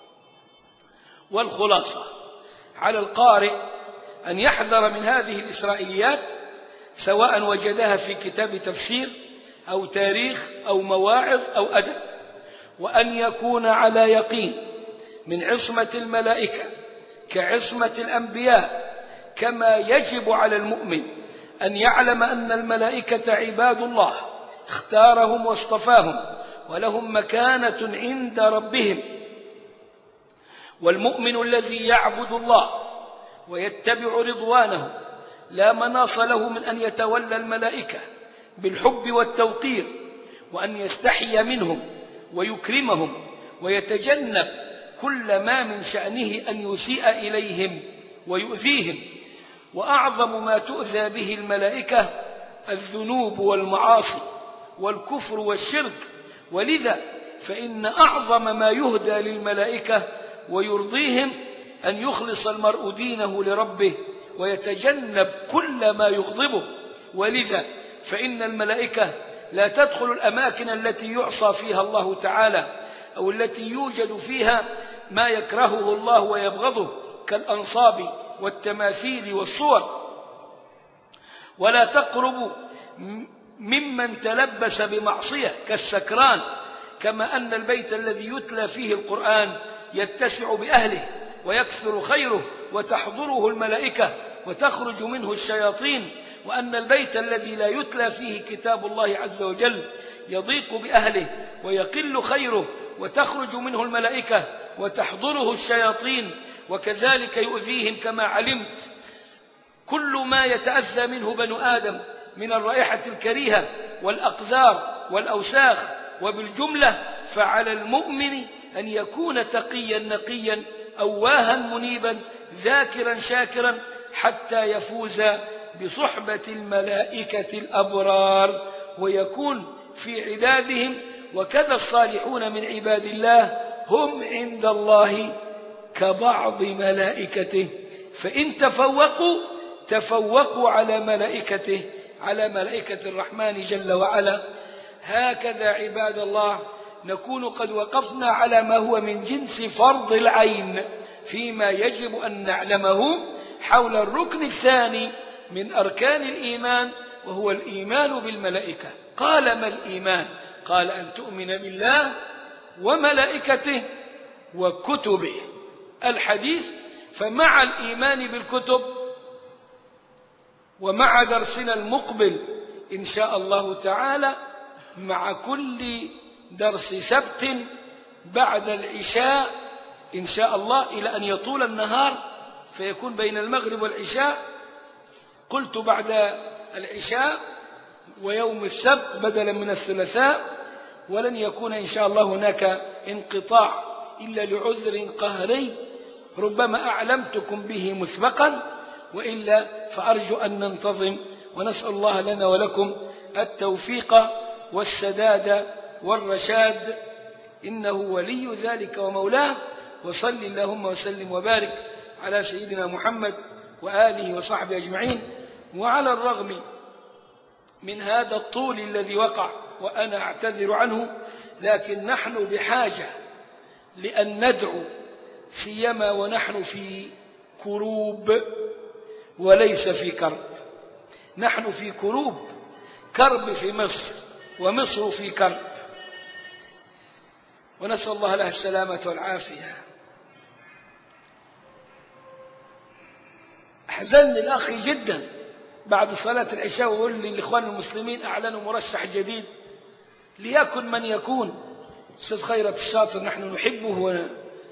والخلاصة على القارئ أن يحذر من هذه الإسرائيليات سواء وجدها في كتاب تفسير أو تاريخ أو مواعظ أو أدب وأن يكون على يقين من عصمة الملائكة كعصمة الأنبياء كما يجب على المؤمن أن يعلم أن الملائكة عباد الله اختارهم واصطفاهم ولهم مكانة عند ربهم والمؤمن الذي يعبد الله ويتبع رضوانه لا مناص له من أن يتولى الملائكة بالحب والتوقير وأن يستحي منهم ويكرمهم ويتجنب كل ما من شأنه أن يسيء إليهم ويؤذيهم وأعظم ما تؤذى به الملائكة الذنوب والمعاصي والكفر والشرك ولذا فإن أعظم ما يهدى للملائكة ويرضيهم أن يخلص المرء دينه لربه ويتجنب كل ما يغضبه ولذا فإن الملائكة لا تدخل الأماكن التي يعصى فيها الله تعالى أو التي يوجد فيها ما يكرهه الله ويبغضه كالأنصاب والتماثيل والصور ولا تقرب ممن تلبس بمعصية كالسكران كما أن البيت الذي يتلى فيه القرآن يتسع بأهله ويكثر خيره وتحضره الملائكة وتخرج منه الشياطين وأن البيت الذي لا يتلى فيه كتاب الله عز وجل يضيق بأهله ويقل خيره وتخرج منه الملائكة وتحضره الشياطين وكذلك يؤذيهم كما علمت كل ما يتأذى منه بنو آدم من الرائحة الكريهة والأقذار والأوساخ وبالجملة فعلى المؤمن أن يكون تقيا نقيا أواها منيبا ذاكرا شاكرا حتى يفوز بصحبة الملائكة الأبرار ويكون في عدادهم وكذا الصالحون من عباد الله هم عند الله كبعض ملائكته فإن تفوقوا تفوقوا على ملائكته على ملائكة الرحمن جل وعلا هكذا عباد الله نكون قد وقفنا على ما هو من جنس فرض العين فيما يجب أن نعلمه حول الركن الثاني من أركان الإيمان وهو الإيمان بالملائكة قال ما الإيمان قال أن تؤمن بالله وملائكته وكتبه الحديث فمع الإيمان بالكتب ومع درسنا المقبل إن شاء الله تعالى مع كل درس سبت بعد العشاء إن شاء الله إلى أن يطول النهار فيكون بين المغرب والعشاء قلت بعد العشاء ويوم السبت بدلا من الثلاثاء ولن يكون إن شاء الله هناك انقطاع إلا لعذر قهري ربما أعلمتكم به مسبقا وإلا فأرجو أن ننتظم ونسأل الله لنا ولكم التوفيق والسداد والرشاد إنه ولي ذلك ومولاه وصل اللهم وسلم وبارك على سيدنا محمد وآله وصحبه أجمعين وعلى الرغم من هذا الطول الذي وقع وأنا أعتذر عنه لكن نحن بحاجة لأن ندعو سيما ونحن في كروب وليس في كرب نحن في كروب كرب في مصر ومصر في كرب ونسأل الله لها السلامة والعافية أحزنني الأخ جدا بعد صلاة العشاء ويقول لي الإخوان المسلمين أعلنوا مرشح جديد ليكن من يكون أستاذ خيرت الشاطر نحن نحبه و...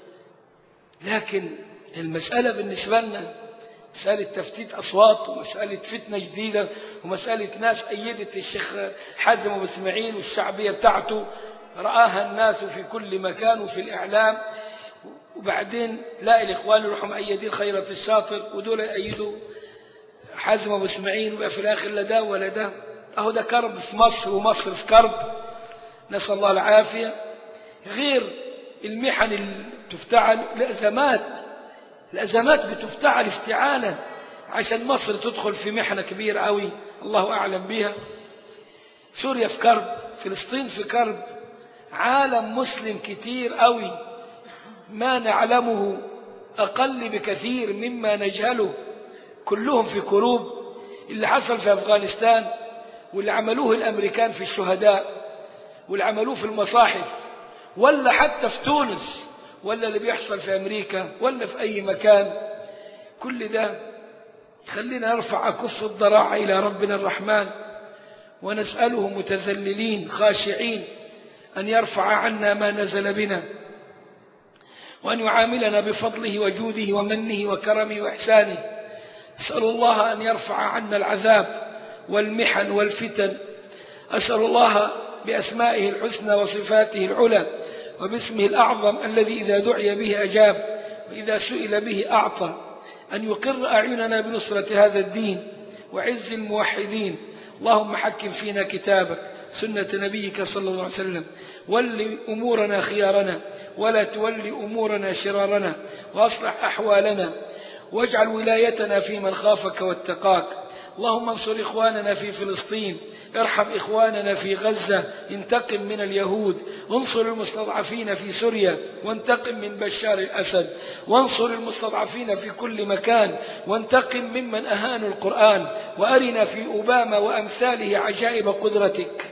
لكن المسألة بالنسبة لنا مسألة تفتيت أصوات ومسألة فتنة جديدة ومسألة ناس أيدت الشيخ حازم أبو إسماعيل والشعبية بتاعته رآها الناس في كل مكان وفي الإعلام وبعدين لا الإخوان يروحوا مأيدين خيرة الشاطر ودول يأيدوا حازم أبو إسماعيل ويبقى في الآخر لا ده ولا ده أهو ده كرب في مصر ومصر في كرب نسأل الله العافية غير المحن اللي تفتعل الأزمات الأزمات بتفتعل افتعالا عشان مصر تدخل في محنة كبيرة قوي الله أعلم بها سوريا في كرب فلسطين في كرب عالم مسلم كتير قوي ما نعلمه أقل بكثير مما نجهله كلهم في كروب اللي حصل في أفغانستان واللي عملوه الأمريكان في الشهداء واللي عملوه في المصاحف ولا حتى في تونس ولا اللي بيحصل في أمريكا ولا في أي مكان كل ده خلينا نرفع أكف الضراعة إلى ربنا الرحمن ونسأله متذللين خاشعين أن يرفع عنا ما نزل بنا وأن يعاملنا بفضله وجوده ومنه وكرمه وإحسانه أسأل الله أن يرفع عنا العذاب والمحن والفتن أسأل الله بأسمائه الحسنى وصفاته العلى وباسمه الأعظم الذي إذا دعي به أجاب وإذا سئل به أعطى أن يقر أعيننا بنصرة هذا الدين وعز الموحدين اللهم حكم فينا كتابك سنة نبيك صلى الله عليه وسلم ول أمورنا خيارنا ولا تول أمورنا شرارنا وأصلح أحوالنا واجعل ولايتنا في من خافك واتقاك اللهم انصر إخواننا في فلسطين ارحم إخواننا في غزة انتقم من اليهود انصر المستضعفين في سوريا وانتقم من بشار الأسد وانصر المستضعفين في كل مكان وانتقم ممن أهانوا القرآن وأرنا في أوباما وأمثاله عجائب قدرتك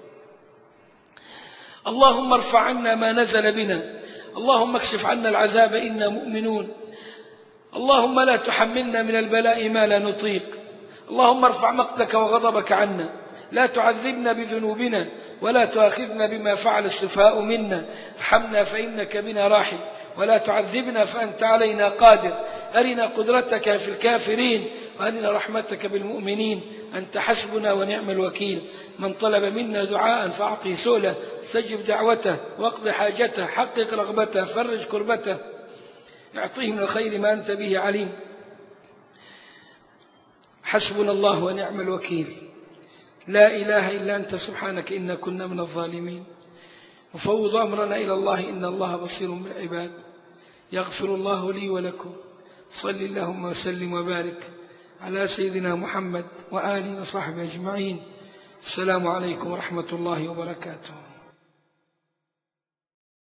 اللهم ارفع عنا ما نزل بنا اللهم اكشف عنا العذاب إنا مؤمنون اللهم لا تحملنا من البلاء ما لا نطيق اللهم ارفع مقتك وغضبك عنا لا تعذبنا بذنوبنا ولا تؤاخذنا بما فعل السفهاء منا ارحمنا فإنك بنا راحم ولا تعذبنا فأنت علينا قادر أرنا قدرتك في الكافرين وأرنا رحمتك بالمؤمنين أنت حسبنا ونعم الوكيل من طلب منا دعاء فأعطي سؤله استجب دعوته واقض حاجته حقق رغبته فرج كربته اعطيه من الخير ما أنت به عليم حسبنا الله ونعم الوكيل لا إله إلا أنت سبحانك إنا كنا من الظالمين نفوض أمرنا إلى الله إن الله بصير بالعباد يغفر الله لي ولكم صل اللهم وسلم وبارك على سيدنا محمد وآله وصحبه أجمعين السلام عليكم ورحمة الله وبركاته